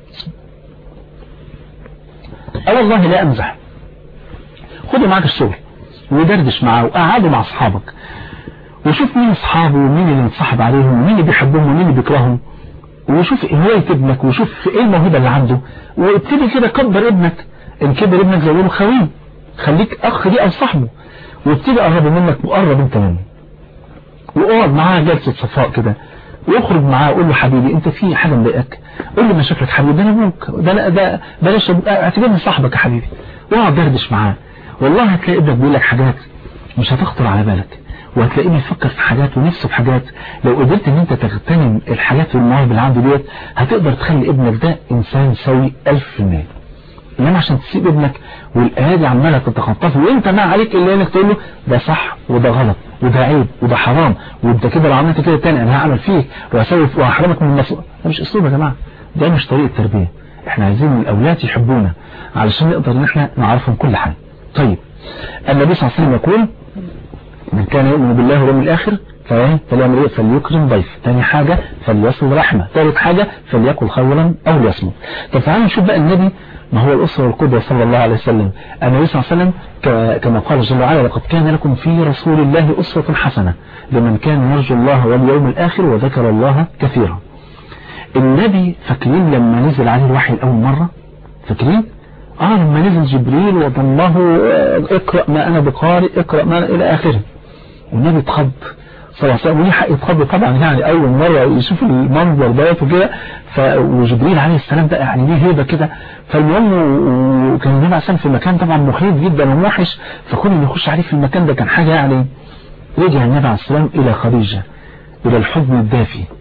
اه والله لا امزح خده معاك الشغل ودردش معاه وقعده مع اصحابك وشوف مين اصحابه ومين اللي متصاحب عليهم ومين اللي بيحبهم ومين اللي بيكرههم وشوف هواية ابنك وشوف ايه الموهبة اللي عنده وابتدي كده كبر ابنك ان كبر ابنك زي ما خويه خليك اخ ليه او صاحبه وابتدي قرب منك وقرب انت منه واقعد معاه جلسة صفاء كده واخرج معاه قول له حبيبي انت في حاجة مضايقك قول لي مشاكلك حبيبي ده انا ابوك ده انا ده بلاش اعتبرني صاحبك يا حبيبي واقعد دردش معاه والله هتلاقي ابنك بيقول لك حاجات مش هتخطر على بالك وهتلاقيه بيفكر في حاجات ونفسه في حاجات لو قدرت ان انت تغتنم الحاجات والمواهب اللي عنده ديت هتقدر تخلي ابنك ده انسان سوي ألف في المية انما عشان تسيب ابنك والايادي عماله تتخطفه وانت ما عليك الا انك تقول له ده صح وده غلط وده عيب وده حرام وانت كده لو عملت كده تاني انا هعمل فيك وهسوي وهحرمك من النصر ده مش اسلوب يا جماعه ده مش طريقه تربيه احنا عايزين الاولاد يحبونا علشان نقدر ان احنا نعرفهم كل حاجه طيب النبي صلى الله عليه وسلم يقول من كان يؤمن بالله واليوم الآخر فليعمل ايه فليكرم ضيف ثاني حاجة فليصل رحمة ثالث حاجة فليأكل خيرا أو ليصمت طب تعالوا نشوف بقى النبي ما هو الأسرة والقدوة صلى الله عليه وسلم النبي صلى الله عليه وسلم كما قال جل وعلا لقد كان لكم في رسول الله أسوة حسنة لمن كان يرجو الله واليوم الآخر وذكر الله كثيرا النبي فاكرين لما نزل عليه الوحي الأول مرة فاكرين آه لما نزل جبريل وضمه اقرأ ما أنا بقارئ اقرأ ما أنا إلى آخره والنبي اتخض صلى الله عليه وسلم وليه حق يتخض طبعا يعني أول مرة يشوف المنظر دوت وكده وجبريل عليه السلام ده يعني ليه هيبة كده فالمهم وكان النبي عليه في مكان طبعا مخيف جدا وموحش فكل اللي يخش عليه في المكان ده كان حاجة يعني رجع النبي عليه السلام إلى خديجة إلى الحضن الدافي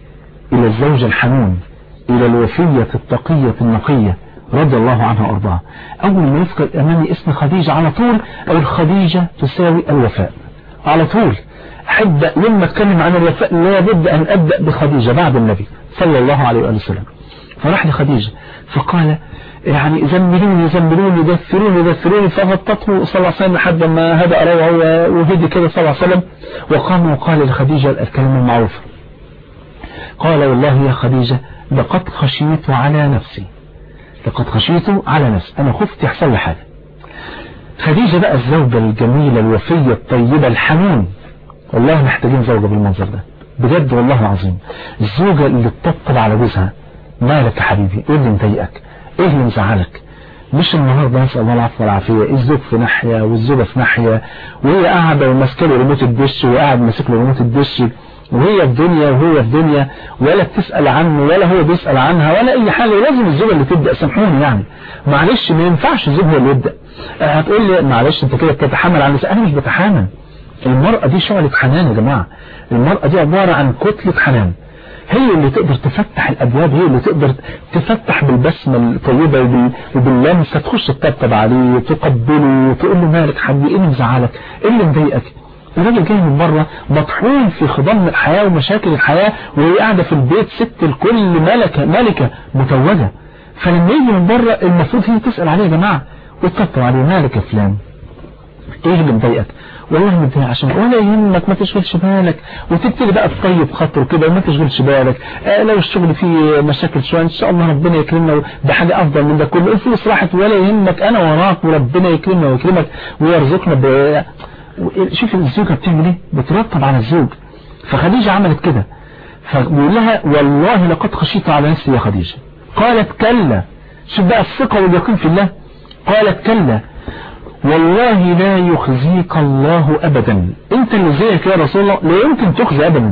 إلى الزوج الحنون إلى الوفية التقية النقية رضي الله عنها وأرضاها أول ما يذكر أمامي اسم خديجة على طول أقول خديجة تساوي الوفاء على طول أحب لما أتكلم عن الوفاء لابد أن أبدأ بخديجة بعد النبي صلى الله عليه وآله وسلم فراح لخديجة فقال يعني زملوني زملوني دثروني دثروني فغطته صلى الله عليه وسلم لحد ما هدأ روعه وهدي كده صلى الله عليه وسلم وقام وقال لخديجة الكلمة المعروفة قال والله يا خديجة لقد خشيت على نفسي لقد خشيت على نفسي أنا خفت يحصل لي حاجة خديجة بقى الزوجة الجميلة الوفية الطيبة الحنون والله محتاجين زوجة بالمنظر ده بجد والله العظيم الزوجة اللي تطبطب على جوزها مالك يا حبيبي ايه اللي مضايقك ايه اللي مزعلك مش النهاردة نسأل الله العفو والعافية الزوج في ناحية والزوجة في ناحية وهي قاعدة وماسكة له ريموت الدش وقاعد ماسك له ريموت الدش وهي في دنيا وهو في دنيا ولا بتسأل عنه ولا هو بيسأل عنها ولا اي حاجة لازم الزوجة اللي تبدأ سامحوني يعني معلش ما ينفعش الزوج هو اللي يبدأ هتقول لي معلش انت كده بتتحمل عن انا مش بتحامل المرأة دي شعلة حنان يا جماعة المرأة دي عبارة عن كتلة حنان هي اللي تقدر تفتح الأبواب هي اللي تقدر تفتح بالبسمة الطيبة وباللمسة تخش تطبطب عليه وتقبله وتقول له مالك حبيبي ايه اللي مزعلك ايه اللي مضايقك الراجل جاي من بره مطحون في خضم الحياة ومشاكل الحياة وهي قاعدة في البيت ست الكل ملكة ملكة متوجة فلما يجي من بره المفروض هي تسأل عليه يا جماعة وتطبطب عليه مالك يا فلان ايه اللي مضايقك والله متضايق عشان ولا يهمك ما تشغلش بالك وتبتدي بقى تطيب خاطره كده وما تشغلش بالك آه لو الشغل فيه مشاكل شويه ان شاء الله ربنا يكرمنا بحاجه افضل من ده كله الفلوس راحت ولا يهمك انا وراك وربنا يكرمنا ويكرمك ويرزقنا ب... شوف الزوجه بتعمل ايه بترتب على الزوج فخديجه عملت كده فبيقول لها والله لقد خشيت على نفسي يا خديجه قالت كلا شوف بقى الثقه واليقين في الله قالت كلا والله لا يخزيك الله أبدا انت اللي زيك يا رسول الله لا يمكن تخزي أبدا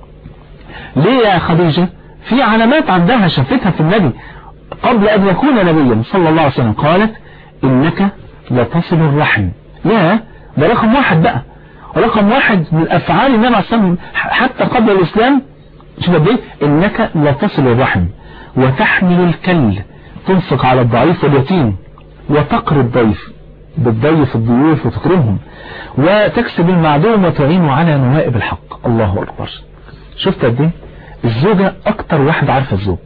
ليه يا خديجة في علامات عندها شافتها في النبي قبل أن يكون نبيا صلى الله عليه وسلم قالت إنك لتصل الرحم يا ده رقم واحد بقى رقم واحد من أفعال النبي عليه الصلاة حتى قبل الإسلام شوف قد ايه إنك لتصل الرحم وتحمل الكل تنفق على الضعيف واليتيم وتقري الضيف بتضيف الضيوف وتكرمهم وتكسب المعدوم وتعين على نوائب الحق الله أكبر شفت قد ايه الزوجة أكتر واحد عارفة الزوج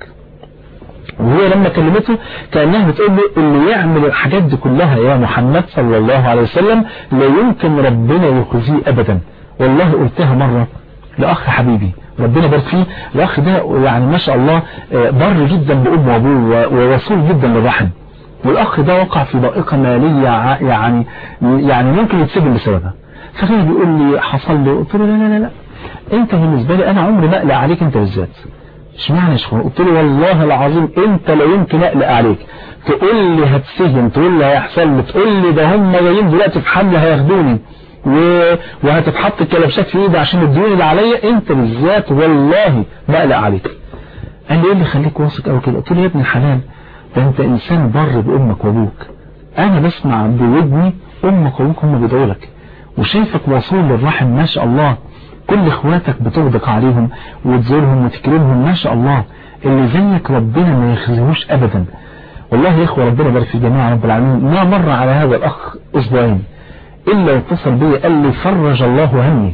وهي لما كلمته كأنها بتقول له اللي يعمل الحاجات دي كلها يا محمد صلى الله عليه وسلم لا يمكن ربنا يخزيه أبدا والله قلتها مرة لأخ حبيبي ربنا يبارك فيه الأخ ده يعني ما شاء الله بر جدا بأمه وأبوه ووصول جدا للرحم والأخ ده وقع في ضائقة مالية يعني يعني ممكن يتسجن بسببها فكان بيقول لي حصل له قلت له لا لا لا لا انت بالنسبة لي انا عمري ما اقلق عليك انت بالذات اشمعنى يا شيخ قلت له والله العظيم انت لا يمكن اقلق عليك تقول لي هتسجن تقول لي هيحصل لي تقول لي ده هم جايين دلوقتي في حمل هياخدوني و... وهتتحط الكلبشات في ايدي عشان الديون اللي عليا انت بالذات والله ما اقلق عليك قال لي ايه اللي خليك واثق قوي كده قلت له يا ابن الحلال ده انت انسان بر بامك وابوك انا بسمع بودني امك وابوك هم بيدعوا لك وشايفك وصول للرحم ما شاء الله كل اخواتك بتغدق عليهم وتزورهم وتكرمهم ما شاء الله اللي زيك ربنا ما يخزيهوش ابدا والله يا اخوة ربنا يبارك في جميع رب العالمين ما مر على هذا الاخ اسبوعين الا اتصل بي قال لي فرج الله همي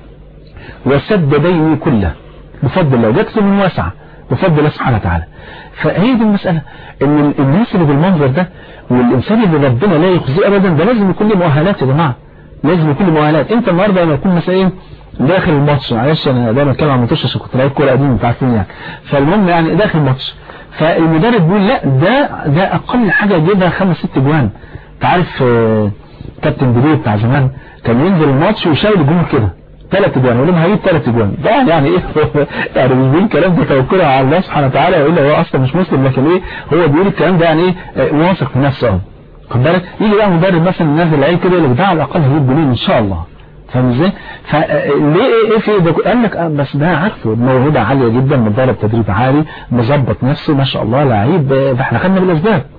وسد ديني كله بفضل الله جت من واسعه بفضل الله سبحانه وتعالى فهي دي المسألة ان الناس اللي بالمنظر ده والانسان اللي ربنا لا يخزيه ابدا ده لازم يكون له مؤهلات يا جماعه لازم يكون له مؤهلات انت النهارده لما تكون مثلا ايه داخل الماتش معلش انا دايما بتكلم عن الماتش عشان كنت لعيب كوره قديم انتوا عارفين يعني فالمهم يعني داخل الماتش فالمدرب بيقول لا ده ده اقل حاجه يجيبها خمس ست جوان انت عارف كابتن بيليه بتاع زمان كان ينزل الماتش ويشاور الجمهور كده ثلاث اجوان يقول لهم هجيب ثلاث اجوان ده يعني ايه يعني مش بيقول الكلام ده توكله على الله سبحانه وتعالى يقول هو اصلا مش مسلم لكن ايه هو بيقول الكلام ده يعني ايه واثق في نفسه اهو خد بالك يجي بقى مدرب مثلا نازل العيل كده يقول لك ده على الاقل هيجيب جولين ان شاء الله فاهم ازاي فليه ايه ايه في ده قال لك آه بس ده عارفه موهبه عاليه جدا متدرب تدريب عالي مظبط نفسه ما شاء الله لعيب احنا خدنا بالاسباب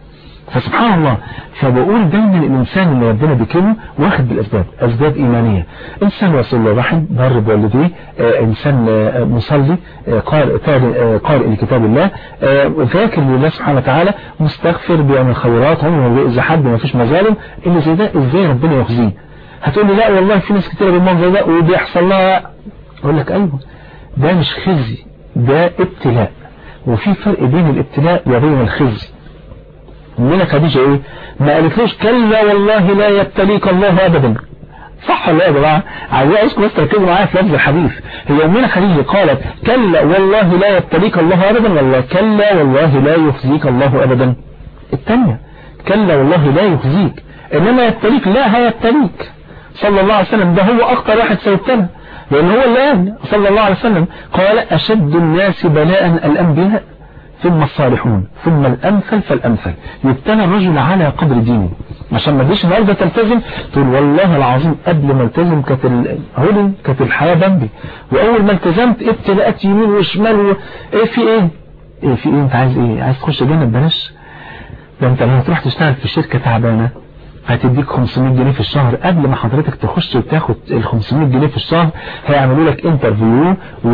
فسبحان الله فبقول دايما الإنسان اللي ربنا بيكرمه واخد بالأسباب أسباب إيمانية إنسان وصل له رحم بر بوالديه آه إنسان آه مصلي آه قارئ قارئ لكتاب الله ذاكر لله سبحانه وتعالى مستغفر بيعمل خيرات عمره ما بيأذي حد ما فيش مظالم اللي زي ده إزاي ربنا يخزيه هتقول لي لا والله في ناس كتير بالمنظر ده وبيحصل لها أقول لك أيوه ده مش خزي ده ابتلاء وفي فرق بين الابتلاء وبين الخزي أمنا خديجة ايه ما قالتلوش كلا والله لا يبتليك الله ابدا صح ولا يا جماعه عايزين عايزكم بس تركزوا معايا في لفظ الحديث هي امنا خديجه قالت كلا والله لا يبتليك الله ابدا ولا كلا والله لا يخزيك الله ابدا الثانيه كلا والله لا يخزيك انما يبتليك لا هيبتليك صلى الله عليه وسلم ده هو اكتر واحد سيبتلى لان هو اللي قال صلى الله عليه وسلم قال اشد الناس بلاء الانبياء ثم الصالحون ثم الأمثل فالأمثل يبتلى الرجل على قدر دينه عشان ما تجيش النهارده تلتزم تقول والله العظيم قبل ما التزم كانت هولي كانت الحياة بمبي وأول ما التزمت ابتلاءات يمين وشمال و... ايه في ايه ايه في ايه انت عايز ايه عايز تخش جنة ببلاش ده انت لما تروح تشتغل في شركة تعبانة هتديك 500 جنيه في الشهر قبل ما حضرتك تخش وتاخد ال 500 جنيه في الشهر هيعملوا لك انترفيو و...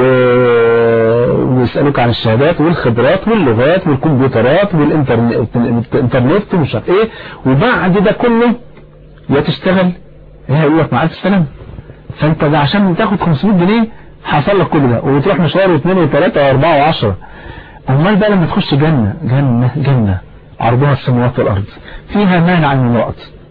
ويسألوك عن الشهادات والخبرات واللغات والكمبيوترات والانترنت ومش عارف ايه وبعد ده كله يا تشتغل ايه هيقول لك مع الف سلامه فانت ده عشان تاخد 500 جنيه حصل لك كل ده وتروح مشوار واثنين وثلاثة واربعة وعشرة امال بقى لما تخش جنة جنة جنة عرضها السماوات والارض فيها مانع من امرأة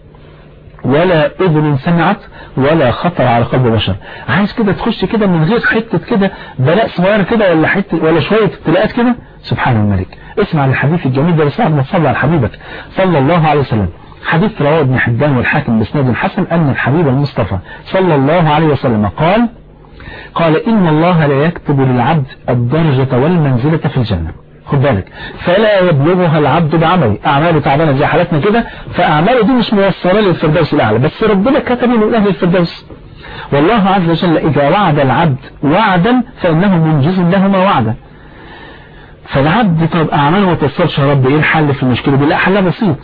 ولا اذن سمعت ولا خطر على قلب بشر عايز كده تخش كده من غير حتة كده بلاء صغيرة كده ولا حتة ولا شوية ابتلاءات كده سبحان الملك اسمع الحديث الجميل ده بس بعد ما تصلي على حبيبك صلى الله عليه وسلم حديث رواه ابن حبان والحاكم باسناد حسن أن الحبيب المصطفى صلى الله عليه وسلم قال قال إن الله لا يكتب للعبد الدرجة والمنزلة في الجنة خد بالك فلا يبلغها العبد بعمله أعماله تعبانة زي حالتنا كده فأعماله دي مش موصلة للفردوس الأعلى بس ربنا كتب من أهل الفردوس والله عز وجل إذا وعد العبد وعدا فإنه منجز له ما وعده فالعبد طب أعماله ما توصلش يا رب إيه الحل في المشكلة دي لا حلها بسيط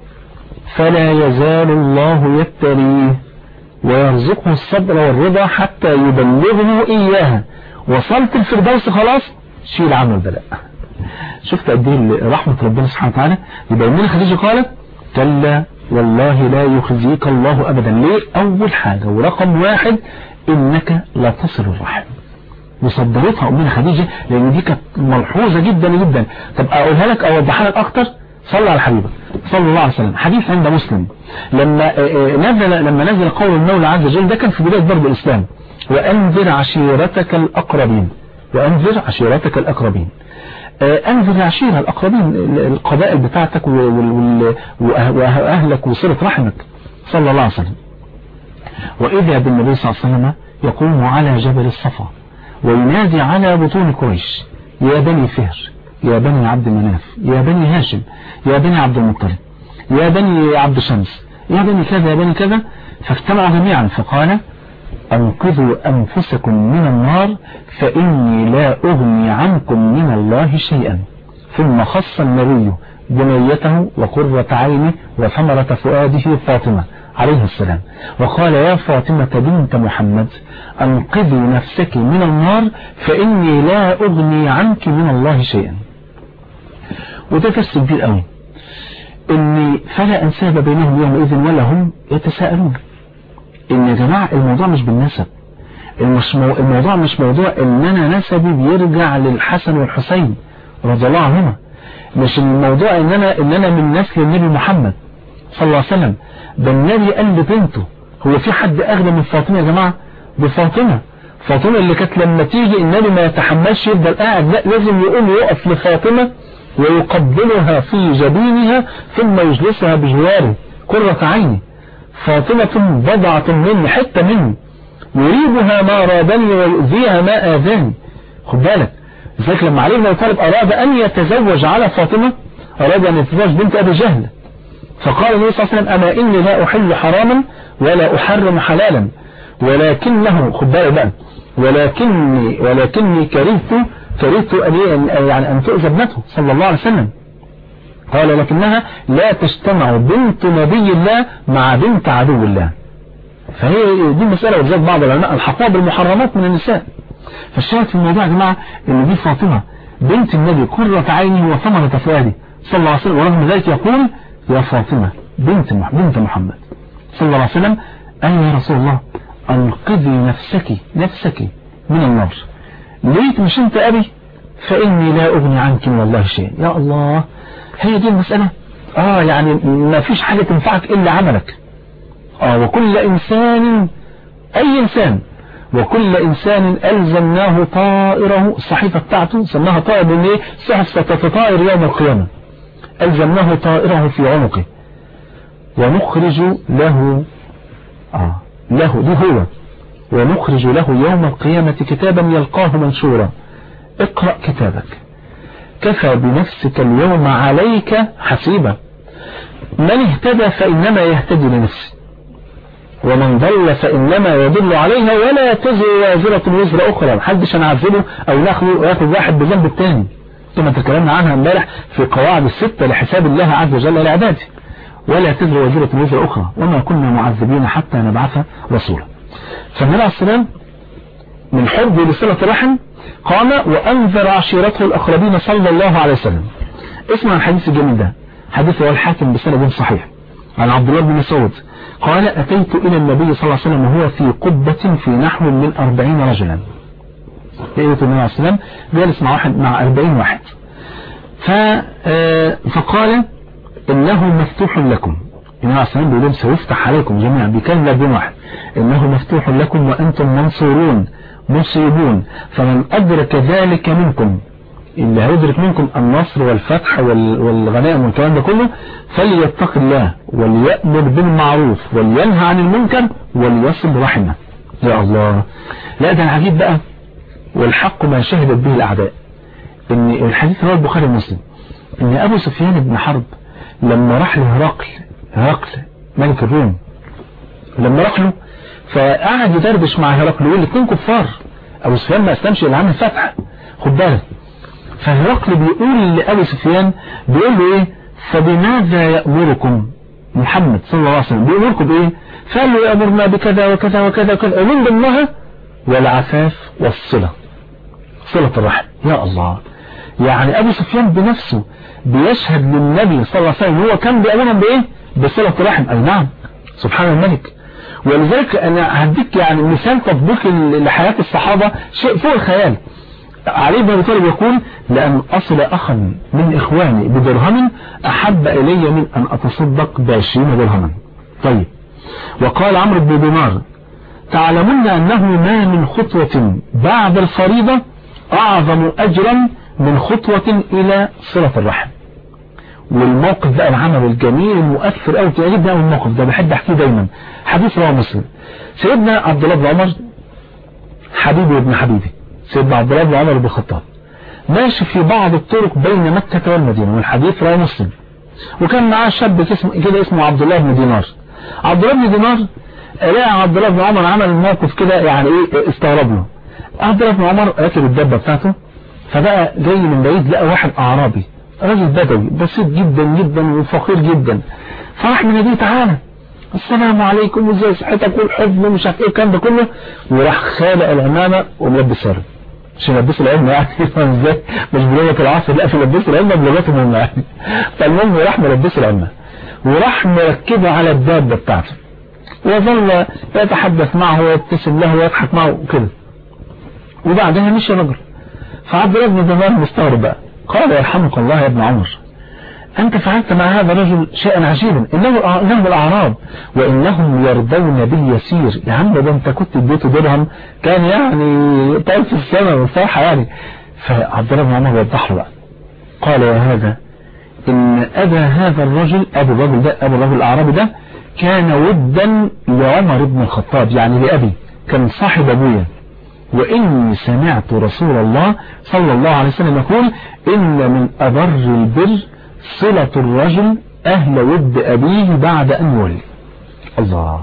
فلا يزال الله يبتليه ويرزقه الصبر والرضا حتى يبلغه إياها وصلت الفردوس خلاص شيل عنه البلاء شفت قد ايه رحمة ربنا سبحانه وتعالى يبقى امنا خديجة قالت كلا والله لا يخزيك الله ابدا ليه اول حاجة ورقم واحد انك لا تصل الرحم وصدرتها امنا خديجة لان دي كانت ملحوظة جدا جدا طب اقولها لك اوضحها لك اكتر صلى على حبيبك صلى الله عليه وسلم حديث عند مسلم لما نزل لما نزل قول المولى عز وجل ده كان في بداية ضرب الاسلام وانذر عشيرتك الاقربين وانذر عشيرتك الاقربين انزل العشيرة الأقربين القبائل بتاعتك وأهلك وصلة رحمك صلى الله عليه وسلم وإذا بالنبي صلى الله عليه وسلم يقوم على جبل الصفا وينادي على بطون قريش يا بني فهر يا بني عبد مناف يا بني هاشم يا بني عبد المطلب يا بني عبد شمس يا بني كذا يا بني كذا فاجتمعوا جميعا فقال أنقذوا أنفسكم من النار فإني لا أغني عنكم من الله شيئا ثم خص النبي بنيته وقرة عينه وثمرة فؤاده فاطمة عليه السلام وقال يا فاطمة بنت محمد أنقذي نفسك من النار فإني لا أغني عنك من الله شيئا وده درس كبير قوي إني فلا أنساب بينهم يومئذ ولا هم يتساءلون ان يا جماعة الموضوع مش بالنسب الموضوع مش موضوع ان انا نسبي بيرجع للحسن والحسين رضي الله عنهما مش الموضوع ان انا ان انا من نسل النبي محمد صلى الله عليه وسلم ده النبي قال لبنته هو في حد اغنى من فاطمة يا جماعة بفاطمة فاطمة اللي كانت لما تيجي النبي ما يتحملش يفضل قاعد لا لازم يقوم يقف لفاطمة ويقبلها في جبينها ثم يجلسها بجواره قرة عيني فاطمة بضعة مني حتة مني يريبها ما رادني ويؤذيها ما آذاني خد بالك لذلك لما علي بن ابي طالب أراد أن يتزوج على فاطمة أراد أن يتزوج بنت أبي جهل فقال النبي صلى الله عليه وسلم أما إني لا أحل حراما ولا أحرم حلالا ولكنه خد بالك بقى ولكني ولكني كرهت كرهت أن يعني أن تؤذى ابنته صلى الله عليه وسلم قال لكنها لا تجتمع بنت نبي الله مع بنت عدو الله فهي دي مسألة وزاد بعض العلماء الحقوها بالمحرمات من النساء فالشاهد في الموضوع يا جماعة ان دي فاطمة بنت النبي قرة عيني وثمرة فؤادي صلى الله عليه وسلم ورغم ذلك يقول يا فاطمة بنت بنت محمد صلى الله عليه وسلم أي يا رسول الله أنقذي نفسك نفسك من النار ليت مش انت أبي فإني لا أغني عنك من الله شيء يا الله هي دي المسألة آه يعني ما فيش حاجة تنفعك إلا عملك آه وكل إنسان أي إنسان وكل إنسان ألزمناه طائره الصحيفة بتاعته سماها طائر من إيه صحف ستتطائر يوم القيامة ألزمناه طائره في عنقه ونخرج له آه له دي هو ونخرج له يوم القيامة كتابا يلقاه منشورا اقرأ كتابك كفى بنفسك اليوم عليك حسيبا من اهتدى فإنما يهتدي لنفسه ومن ضل فإنما يضل عليها ولا تزر وازرة وزر أخرى محدش هنعذبه أو ناخده وياخد واحد بذنب التاني كما تكلمنا عنها امبارح في قواعد الستة لحساب الله عز وجل لعباده ولا تزر وازرة وزر أخرى وما كنا معذبين حتى نبعث رسولا فالنبي عليه السلام من حب لصلة الرحم قام وأنذر عشيرته الأقربين صلى الله عليه وسلم اسمع الحديث الجميل ده حديث هو الحاكم بسند صحيح عن عبد الله بن مسعود قال أتيت إلى النبي صلى الله عليه وسلم وهو في قبة في نحو من أربعين رجلا لقيت النبي عليه السلام جالس مع واحد مع أربعين واحد فقال إنه مفتوح لكم النبي عليه السلام بيقول سيفتح عليكم جميعا بيكلم لأربعين واحد إنه مفتوح لكم وأنتم منصورون مصيبون فمن أدرك ذلك منكم اللي هيدرك منكم النصر والفتح والغنائم والكلام ده كله فليتق الله وليأمر بالمعروف ولينهى عن المنكر وليصل رحمه يا الله لا ده العجيب بقى والحق ما شهدت به الأعداء ان الحديث رواه البخاري ومسلم ان أبو سفيان بن حرب لما راح لهرقل هرقل ملك الروم لما راح له فقعد يدردش مع هرقل ويقول الاثنين كفار ابو سفيان ما اسلمش الا عامل فتح خد بالك فهرقل بيقول لابو سفيان بيقول له ايه فبماذا يأمركم محمد صلى الله عليه وسلم بيأمركم بايه قال له يأمرنا بكذا وكذا وكذا وكذا ومن ضمنها والعفاف والصلة صلة الرحم يا الله يعني ابو سفيان بنفسه بيشهد للنبي صلى الله عليه وسلم هو كان بيأمرهم بايه بصلة الرحم اي نعم سبحان الملك ولذلك انا هديك يعني مثال تطبيق لحياة الصحابة شيء فوق الخيال علي بن ابي طالب يقول لأن أصل أخا من إخواني بدرهم أحب إلي من أن أتصدق بعشرين درهما طيب وقال عمرو بن دينار تعلمون أنه ما من خطوة بعد الفريضة أعظم أجرا من خطوة إلى صلة الرحم والموقف ده العمل الجميل المؤثر قوي تعجبني قوي الموقف ده بحب احكيه دايما حديث رواه مسلم سيدنا عبد الله بن عمر حبيبي وابن حبيبي سيدنا عبد الله بن عمر بن الخطاب ماشي في بعض الطرق بين مكة والمدينة والحديث رواه مسلم وكان معاه شاب كده اسمه عبد الله بن دينار عبد الله بن دينار لقى عبد الله بن عمر عمل موقف كده يعني ايه استغرب له عبد الله بن عمر راكب الدبه بتاعته فبقى جاي من بعيد لقى واحد اعرابي راجل بدوي بسيط جدا جدا وفقير جدا فراح من نبيه تعالى السلام عليكم وازاي صحتك والحفظ ومش عارف ايه الكلام ده كله وراح خالق العمامه وملبسها له مش يلبسوا العلم يعني ازاي مش بلغه العصر لا في لبسوا العلم بلغتهم هم يعني فالمهم راح ملبسه العلمه وراح مركبه على الدابه بتاعته وظل يتحدث معه ويبتسم له ويضحك معه وكده وبعدها مشي الرجل فعبد الله بن دينار مستغرب بقى قال يرحمك الله يا ابن عمر أنت فعلت مع هذا الرجل شيئا عجيبا إنه إنهم الأعراب وإنهم يرضون باليسير يا عم ده أنت كنت اديته درهم كان يعني طال في السماء والصراحة يعني فعبد الله بن عمر وضح له بقى قال يا هذا إن أبا هذا الرجل أبو الرجل ده أبو الرجل الأعرابي ده كان ودا لعمر بن الخطاب يعني لأبي كان صاحب أبويا وإني سمعت رسول الله صلى الله عليه وسلم يقول إن من أبر البر صلة الرجل أهل ود أبيه بعد أن ولي الله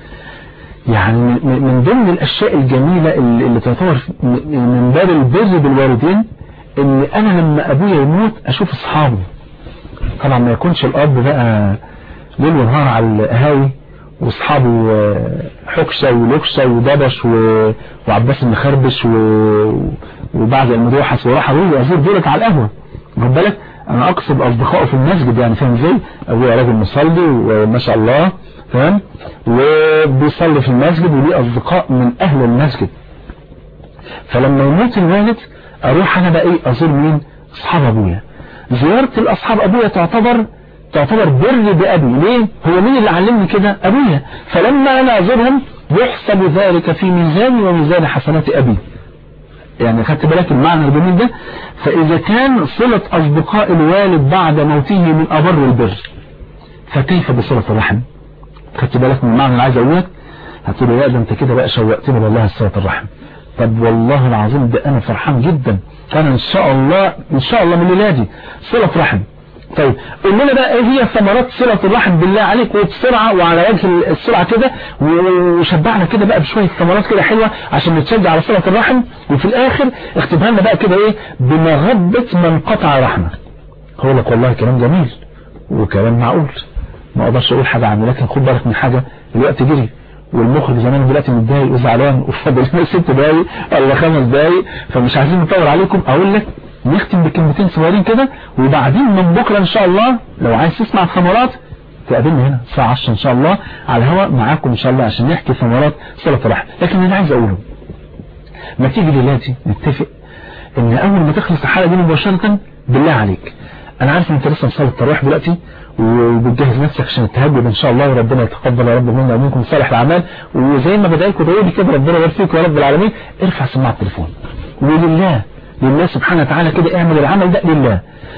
يعني من ضمن الأشياء الجميلة اللي تعتبر من باب البر بالوالدين إن أنا لما أبويا يموت أشوف أصحابه طبعا ما يكونش الاب بقى ليل ونهار على القهاوي واصحابه حكشة ولكشة ودبش و... وعباس المخربش و... وبعض المدوحس وراح ابوه ازور دولت على القهوة واخد بالك انا اقصد اصدقائه في المسجد يعني فاهم ازاي ابويا راجل مصلي وما شاء الله تمام وبيصلي في المسجد وليه اصدقاء من اهل المسجد فلما يموت الوالد اروح انا بقى ايه ازور مين اصحاب ابويا زيارة الاصحاب ابويا تعتبر تعتبر بر بأبي ليه هو مين اللي علمني كده أبويا فلما أنا أزورهم يحسب ذلك في ميزاني وميزان حسنات أبي يعني خدت بالك المعنى الجميل ده فإذا كان صلة أصدقاء الوالد بعد موته من أبر البر فكيف بصلة الرحم خدت بالك من المعنى اللي عايز أقولك هتقول لا ده أنت كده بقى شوقتني والله صلة الرحم طب والله العظيم ده أنا فرحان جدا أنا إن شاء الله إن شاء الله من ولادي صلة رحم طيب قول لنا بقى ايه هي ثمرات صلة الرحم بالله عليك وبسرعة وعلى وجه السرعة كده وشبعنا كده بقى بشوية ثمرات كده حلوة عشان نتشجع على صلة الرحم وفي الاخر اختبها لنا بقى كده ايه بمغبة من قطع رحمة هقول لك والله كلام جميل وكلام معقول ما اقدرش اقول حاجة عنه لكن خد بالك من حاجة الوقت جري والمخرج زمان دلوقتي متضايق وزعلان وفاضل لنا ست دقايق ولا خمس دقايق فمش عايزين نطول عليكم اقول لك نختم بكلمتين صغيرين كده وبعدين من بكرة ان شاء الله لو عايز تسمع الثمرات تقابلنا هنا الساعة 10 ان شاء الله على الهواء معاكم ان شاء الله عشان نحكي ثمرات صلة الرحم لكن انا عايز اقوله ما تيجي دلوقتي نتفق ان اول ما تخلص الحلقة دي مباشرة بالله عليك انا عارف ان انت لسه مصلي التراويح دلوقتي وبتجهز نفسك عشان التهجد ان شاء الله وربنا يتقبل يا رب منا ومنكم صالح الاعمال وزي ما بدايكم تقولوا لي كده ربنا يبارك فيكم يا رب العالمين ارفع سماعه التليفون ولله لله سبحانه وتعالى كده اعمل العمل ده لله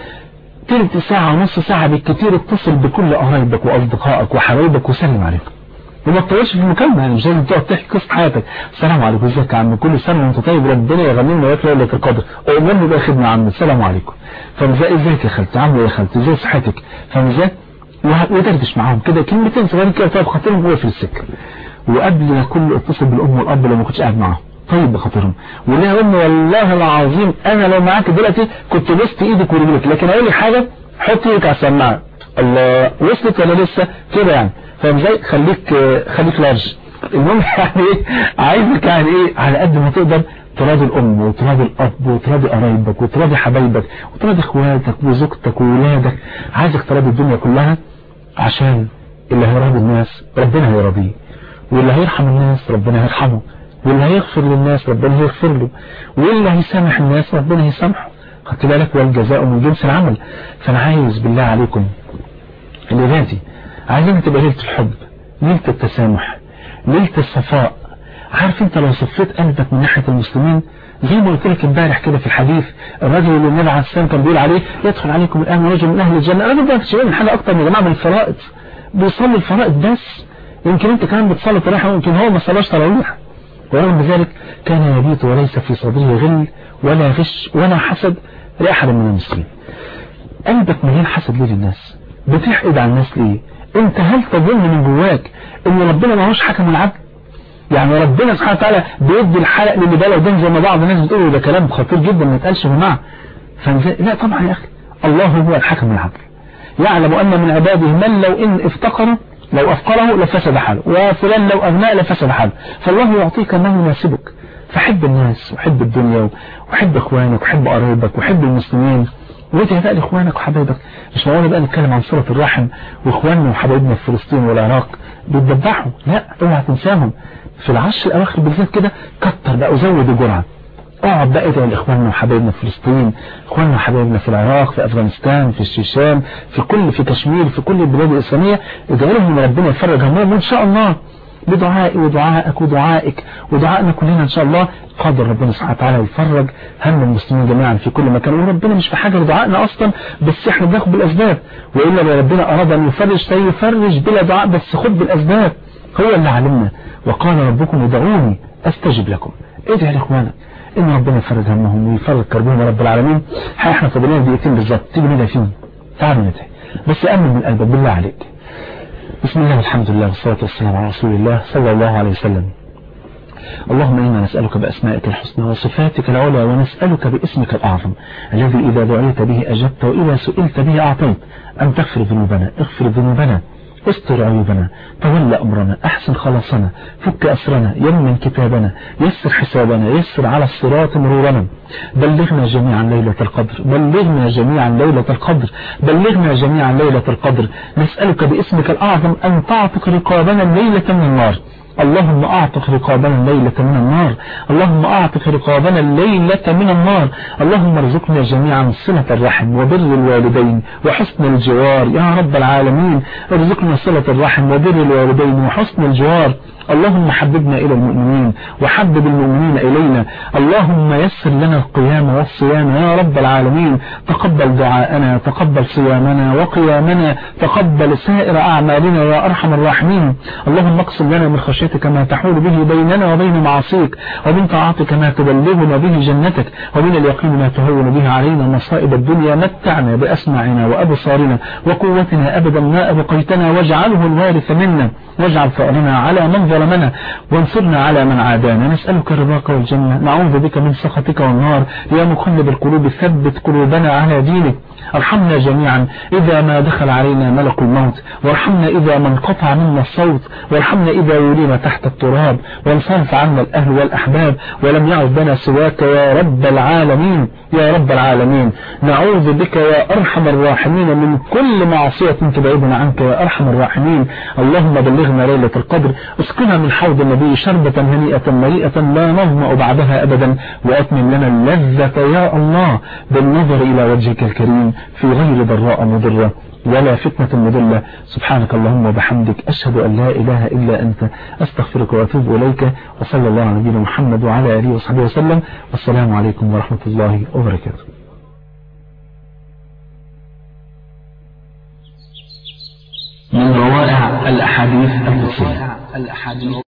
تلت ساعة ونص ساعة بالكتير اتصل بكل قرايبك واصدقائك وحبايبك وسلم عليكم وما تطولش في المكالمة يعني مش لازم تقعد تحكي قصة حياتك السلام عليكم ازيك يا عم كل سنة وانت طيب ربنا يغنمنا وياك ليلة القدر امرني بقى خدمة يا عم السلام عليكم فمزاي ازيك يا خالتي عامله ايه يا خالتي ازاي صحتك فمزاي ودردش معاهم كده كلمتين صغيرين كده طيب خاطرهم وهو في السكة وقبل كل اتصل بالام والاب لو ما كنتش قاعد معاهم طيب بخاطرهم ولا يا امي والله العظيم انا لو معاك دلوقتي كنت بست ايدك ورجلك لكن اقول لك حاجه حط ايدك على السماعه الله وصلت ولا لسه كده يعني فاهم ازاي خليك خليك لارج المهم يعني ايه عايزك يعني ايه على قد ما تقدر تراضي الام وتراضي الاب وتراضي قرايبك وتراضي حبايبك وتراضي اخواتك وزوجتك وولادك عايزك تراضي الدنيا كلها عشان اللي هيراضي الناس ربنا هيراضيه واللي هيرحم الناس ربنا هيرحمه واللي هيغفر للناس ربنا هيغفر له واللي هيسامح الناس ربنا هيسامحه خدت بالك والجزاء من جنس العمل فانا عايز بالله عليكم الليله دي عايزينها تبقى ليله الحب ليله التسامح ليله الصفاء عارف انت لو صفيت قلبك من ناحيه المسلمين زي ما قلت لك امبارح كده في الحديث الراجل اللي النبي عليه السلام كان بيقول عليه يدخل عليكم الان رجل من اهل الجنه الراجل ده مش من حاجه اكتر من جماعه من الفرائض بيصلي الفرائض بس يمكن انت كمان بتصلي تراويح ويمكن هو ما صلاش تراويح ورغم ذلك كان يبيت وليس في صدره غل ولا غش ولا حسد لأحد من المسلمين قلبك مليان حسد ليه للناس بتحقد على الناس ليه انت هل تظن من جواك ان ربنا ما هوش حكم العدل يعني ربنا سبحانه وتعالى بيدي الحلق للي ده قدام زي ما بعض الناس بتقول ده كلام خطير جدا ما يتقالش يا جماعه لا طبعا يا اخي الله هو الحكم العدل يعلم ان من عباده من لو ان افتقروا لو أفقره لفسد حاله وفلان لو أغناء لفسد حاله فالله يعطيك ما يناسبك فحب الناس وحب الدنيا وحب إخوانك وحب قرايبك وحب المسلمين وادعي بقى لإخوانك وحبايبك مش معقول بقى نتكلم عن صلة الرحم وإخواننا وحبايبنا في فلسطين والعراق بيتذبحوا لا اوعى تنساهم في العشر الأواخر بالذات كده كتر بقى وزود الجرعة اقعد بقى ادعي لاخواننا وحبايبنا في فلسطين اخواننا وحبايبنا في العراق في افغانستان في الشيشان في كل في كشمير في كل البلاد الاسلاميه ادعي لهم ان ربنا يفرج همهم وان شاء الله بدعائي ودعائك ودعائك ودعائنا كلنا ان شاء الله قادر ربنا سبحانه وتعالى يفرج هم المسلمين جميعا في كل مكان وربنا مش في حاجه لدعائنا اصلا بس احنا بناخد بالاسباب والا لو ربنا اراد ان يفرج سيفرج بلا دعاء بس خد بالاسباب هو اللي علمنا وقال ربكم ادعوني استجب لكم ادعي لاخوانك ان ربنا يفرج همهم ويفرج كربهم يا رب العالمين احنا فاضلين دقيقتين بالظبط تيجي ندعي فيهم تعالوا ندعي بس امن من قلبك بالله عليك بسم الله والحمد لله والصلاه والسلام على رسول الله صلى الله عليه وسلم اللهم إنا نسألك بأسمائك الحسنى وصفاتك العلى ونسألك باسمك الأعظم الذي إذا دعيت به أجبت وإذا سئلت به أعطيت أن تغفر ذنوبنا اغفر ذنوبنا استر عيوبنا تولى أمرنا أحسن خلاصنا فك أسرنا يمن كتابنا يسر حسابنا يسر على الصراط مرورنا بلغنا جميعا ليلة القدر بلغنا جميعا ليلة القدر بلغنا جميعا ليلة القدر نسألك باسمك الأعظم أن تعتق رقابنا الليلة من النار اللهم أعتق رقابنا الليلة من النار اللهم أعتق رقابنا الليلة من النار اللهم ارزقنا جميعا صلة الرحم وبر الوالدين وحسن الجوار يا رب العالمين ارزقنا صلة الرحم وبر الوالدين وحسن الجوار اللهم حببنا إلى المؤمنين وحبب المؤمنين إلينا اللهم يسر لنا القيام والصيام يا رب العالمين تقبل دعاءنا تقبل صيامنا وقيامنا تقبل سائر أعمالنا يا أرحم الراحمين اللهم اقسم لنا من خشيتك ما تحول به بيننا وبين معاصيك ومن طاعتك ما تبلغنا به جنتك ومن اليقين ما تهون به علينا مصائب الدنيا متعنا بأسماعنا وأبصارنا وقوتنا أبدا ما أبقيتنا واجعله الوارث منا واجعل فأرنا على من ظلمنا وانصرنا على من عادانا نسألك رضاك والجنة نعوذ بك من سخطك والنار يا مقلب القلوب ثبت قلوبنا على دينك ارحمنا جميعا إذا ما دخل علينا ملك الموت وارحمنا إذا ما انقطع منا الصوت وارحمنا إذا ولينا تحت التراب وانصرف عنا الأهل والأحباب ولم يعد بنا سواك يا رب العالمين يا رب العالمين نعوذ بك يا أرحم الراحمين من كل معصية تبعدنا عنك يا أرحم الراحمين اللهم بلغنا ليلة القدر اسقنا من حوض النبي شربة هنيئة مريئة لا نظمأ بعدها أبدا وأتمم لنا اللذة يا الله بالنظر إلى وجهك الكريم في غير ضراء مضرة ولا فتنة مضلة سبحانك اللهم وبحمدك أشهد أن لا إله إلا أنت أستغفرك وأتوب إليك وصلى الله على نبينا محمد وعلى آله وصحبه وسلم والسلام عليكم ورحمة الله وبركاته من روائع الأحاديث القدسية